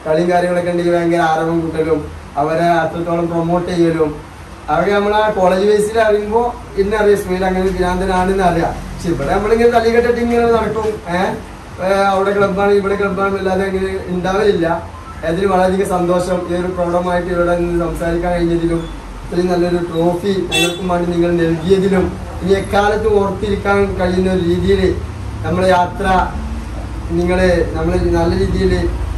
കളിയും കാര്യങ്ങളൊക്കെ ഉണ്ടെങ്കിൽ ഭയങ്കര ആരവം കൂട്ടലും അവരെ അത്രത്തോളം പ്രൊമോട്ട് ചെയ്യലും അവരെ നമ്മളെ കോളേജ് ബേസിൽ അറിയുമ്പോൾ ഇന്നറിയാം സ്മീൽ അങ്ങനെ ഭ്രാന്തനാണെന്ന് അറിയാം പക്ഷെ ഇവിടെ നമ്മളിങ്ങനെ തല്ലിക്കെട്ടിട്ട് ഇങ്ങനെ നടക്കും ഏഹ് അവിടെ ക്ലബ്ബാണ് ഇവിടെ ക്ലബ്ബാണ് അല്ലാതെ അങ്ങനെ ഉണ്ടാവലില്ല അതിന് വളരെയധികം സന്തോഷം ഈ ഒരു പ്രൗഢമായിട്ട് ഇവിടെ നിന്ന് സംസാരിക്കാൻ കഴിഞ്ഞതിലും ഇത്രയും നല്ലൊരു ട്രോഫി ഞങ്ങൾക്കും വേണ്ടി നിങ്ങൾ നൽകിയതിലും ഇനി എക്കാലത്തും ഓർത്തിരിക്കാൻ കഴിയുന്ന ഒരു രീതിയിൽ നമ്മുടെ യാത്ര നിങ്ങളെ നമ്മൾ നല്ല രീതിയിൽ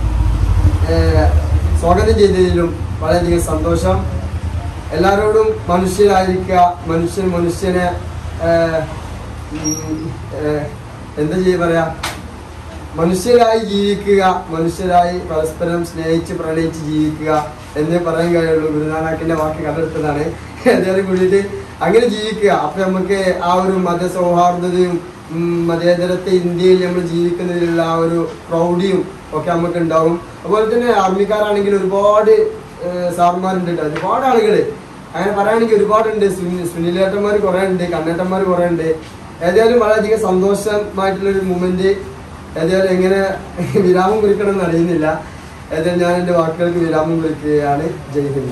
സ്വാഗതം ചെയ്തതിലും വളരെയധികം സന്തോഷം എല്ലാവരോടും മനുഷ്യരായിരിക്കുക മനുഷ്യൻ മനുഷ്യനെ ഏഹ്, ഉം, ഏഹ്, എന്താ ചെയ്യുക പറയാ മനുഷ്യരായി ജീവിക്കുക മനുഷ്യരായി പരസ്പരം സ്നേഹിച്ച് പ്രണയിച്ച് ജീവിക്കുക എന്നേ പറയാൻ കഴിയുള്ളൂ ഗുരുനാനാക്കിന്റെ വാക്ക് കണ്ടെടുത്തതാണ് എന്തായാലും കൂടിയിട്ട് അങ്ങനെ ജീവിക്കുക അപ്പൊ നമുക്ക് ആ ഒരു മതസൗഹാർദ്ദതയും ഉം, മതേതരത്തെ ഇന്ത്യയിൽ നമ്മൾ ജീവിക്കുന്നതിലുള്ള ആ ഒരു പ്രൗഢിയും ഒക്കെ നമുക്ക് ഉണ്ടാവും അതുപോലെ തന്നെ ആർമിക്കാരാണെങ്കിൽ ഒരുപാട് ഏഹ്, സാർമാരുണ്ട് കേട്ടോ ഒരുപാട് ആളുകൾ അങ്ങനെ പറയുകയാണെങ്കിൽ ഒരുപാടുണ്ട് സുനി സുനിലേട്ടന്മാർ കുറേ ഉണ്ട് കണ്ണേട്ടന്മാർ കുറേ ഉണ്ട് ഏതായാലും വളരെയധികം സന്തോഷമായിട്ടുള്ളൊരു മൂമെന്റ് ഏതായാലും എങ്ങനെ വിരാമം കുറിക്കണം എന്ന് അറിയുന്നില്ല ഏതായാലും ഞാൻ എൻ്റെ വാക്കുകൾക്ക് വിരാമം കുറിക്കുകയാണ് ജയ് ഹിന്ദ്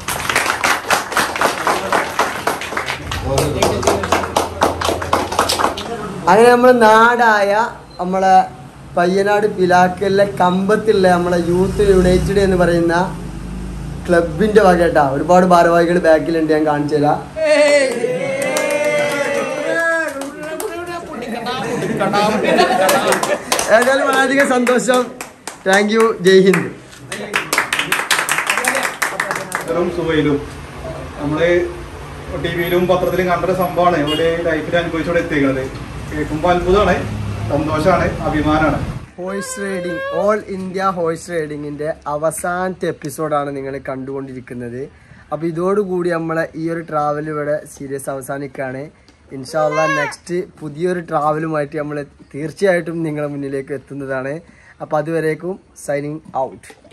അങ്ങനെ നമ്മളെ നാടായ നമ്മളെ പയ്യനാട് പിലാക്കലിലെ കമ്പത്തുള്ള നമ്മളെ യൂത്ത് യുണൈറ്റഡ് എന്ന് പറയുന്ന ക്ലബിന്റെ വക കേട്ടാ ഒരുപാട് ഭാരവാഹികൾ ബാക്കിലുണ്ട് ഞാൻ കാണിച്ചു തരാം ഏതായാലും വളരെയധികം സന്തോഷം താങ്ക് യു ജയ് ഹിന്ദ് ഇത്തരം സുഖയിലും നമ്മള് ടി വിയിലും പത്രത്തിലും കണ്ടൊരു സംഭവമാണ് ഇവിടെ ലൈഫിൽ അനുഭവിച്ചോടെ എത്തിക്കുന്നത് കേൾക്കുമ്പോൾ അത്ഭുതമാണ് സന്തോഷമാണ് അഭിമാനമാണ് horse riding all India horse റൈഡിങ്ങിന്റെ അവസാനത്തെ എപ്പിസോഡാണ് നിങ്ങൾ കണ്ടുകൊണ്ടിരിക്കുന്നത് അപ്പോൾ ഇതോടുകൂടി നമ്മളെ ഈ ഒരു ട്രാവൽ ഇവിടെ സീരിയസ് അവസാനിക്കുകയാണ് ഇൻഷാല്ല നെക്സ്റ്റ് പുതിയൊരു ട്രാവലുമായിട്ട് നമ്മൾ തീർച്ചയായിട്ടും നിങ്ങളുടെ മുന്നിലേക്ക് എത്തുന്നതാണ് അപ്പോൾ അതുവരേക്കും സൈനിങ് ഔട്ട്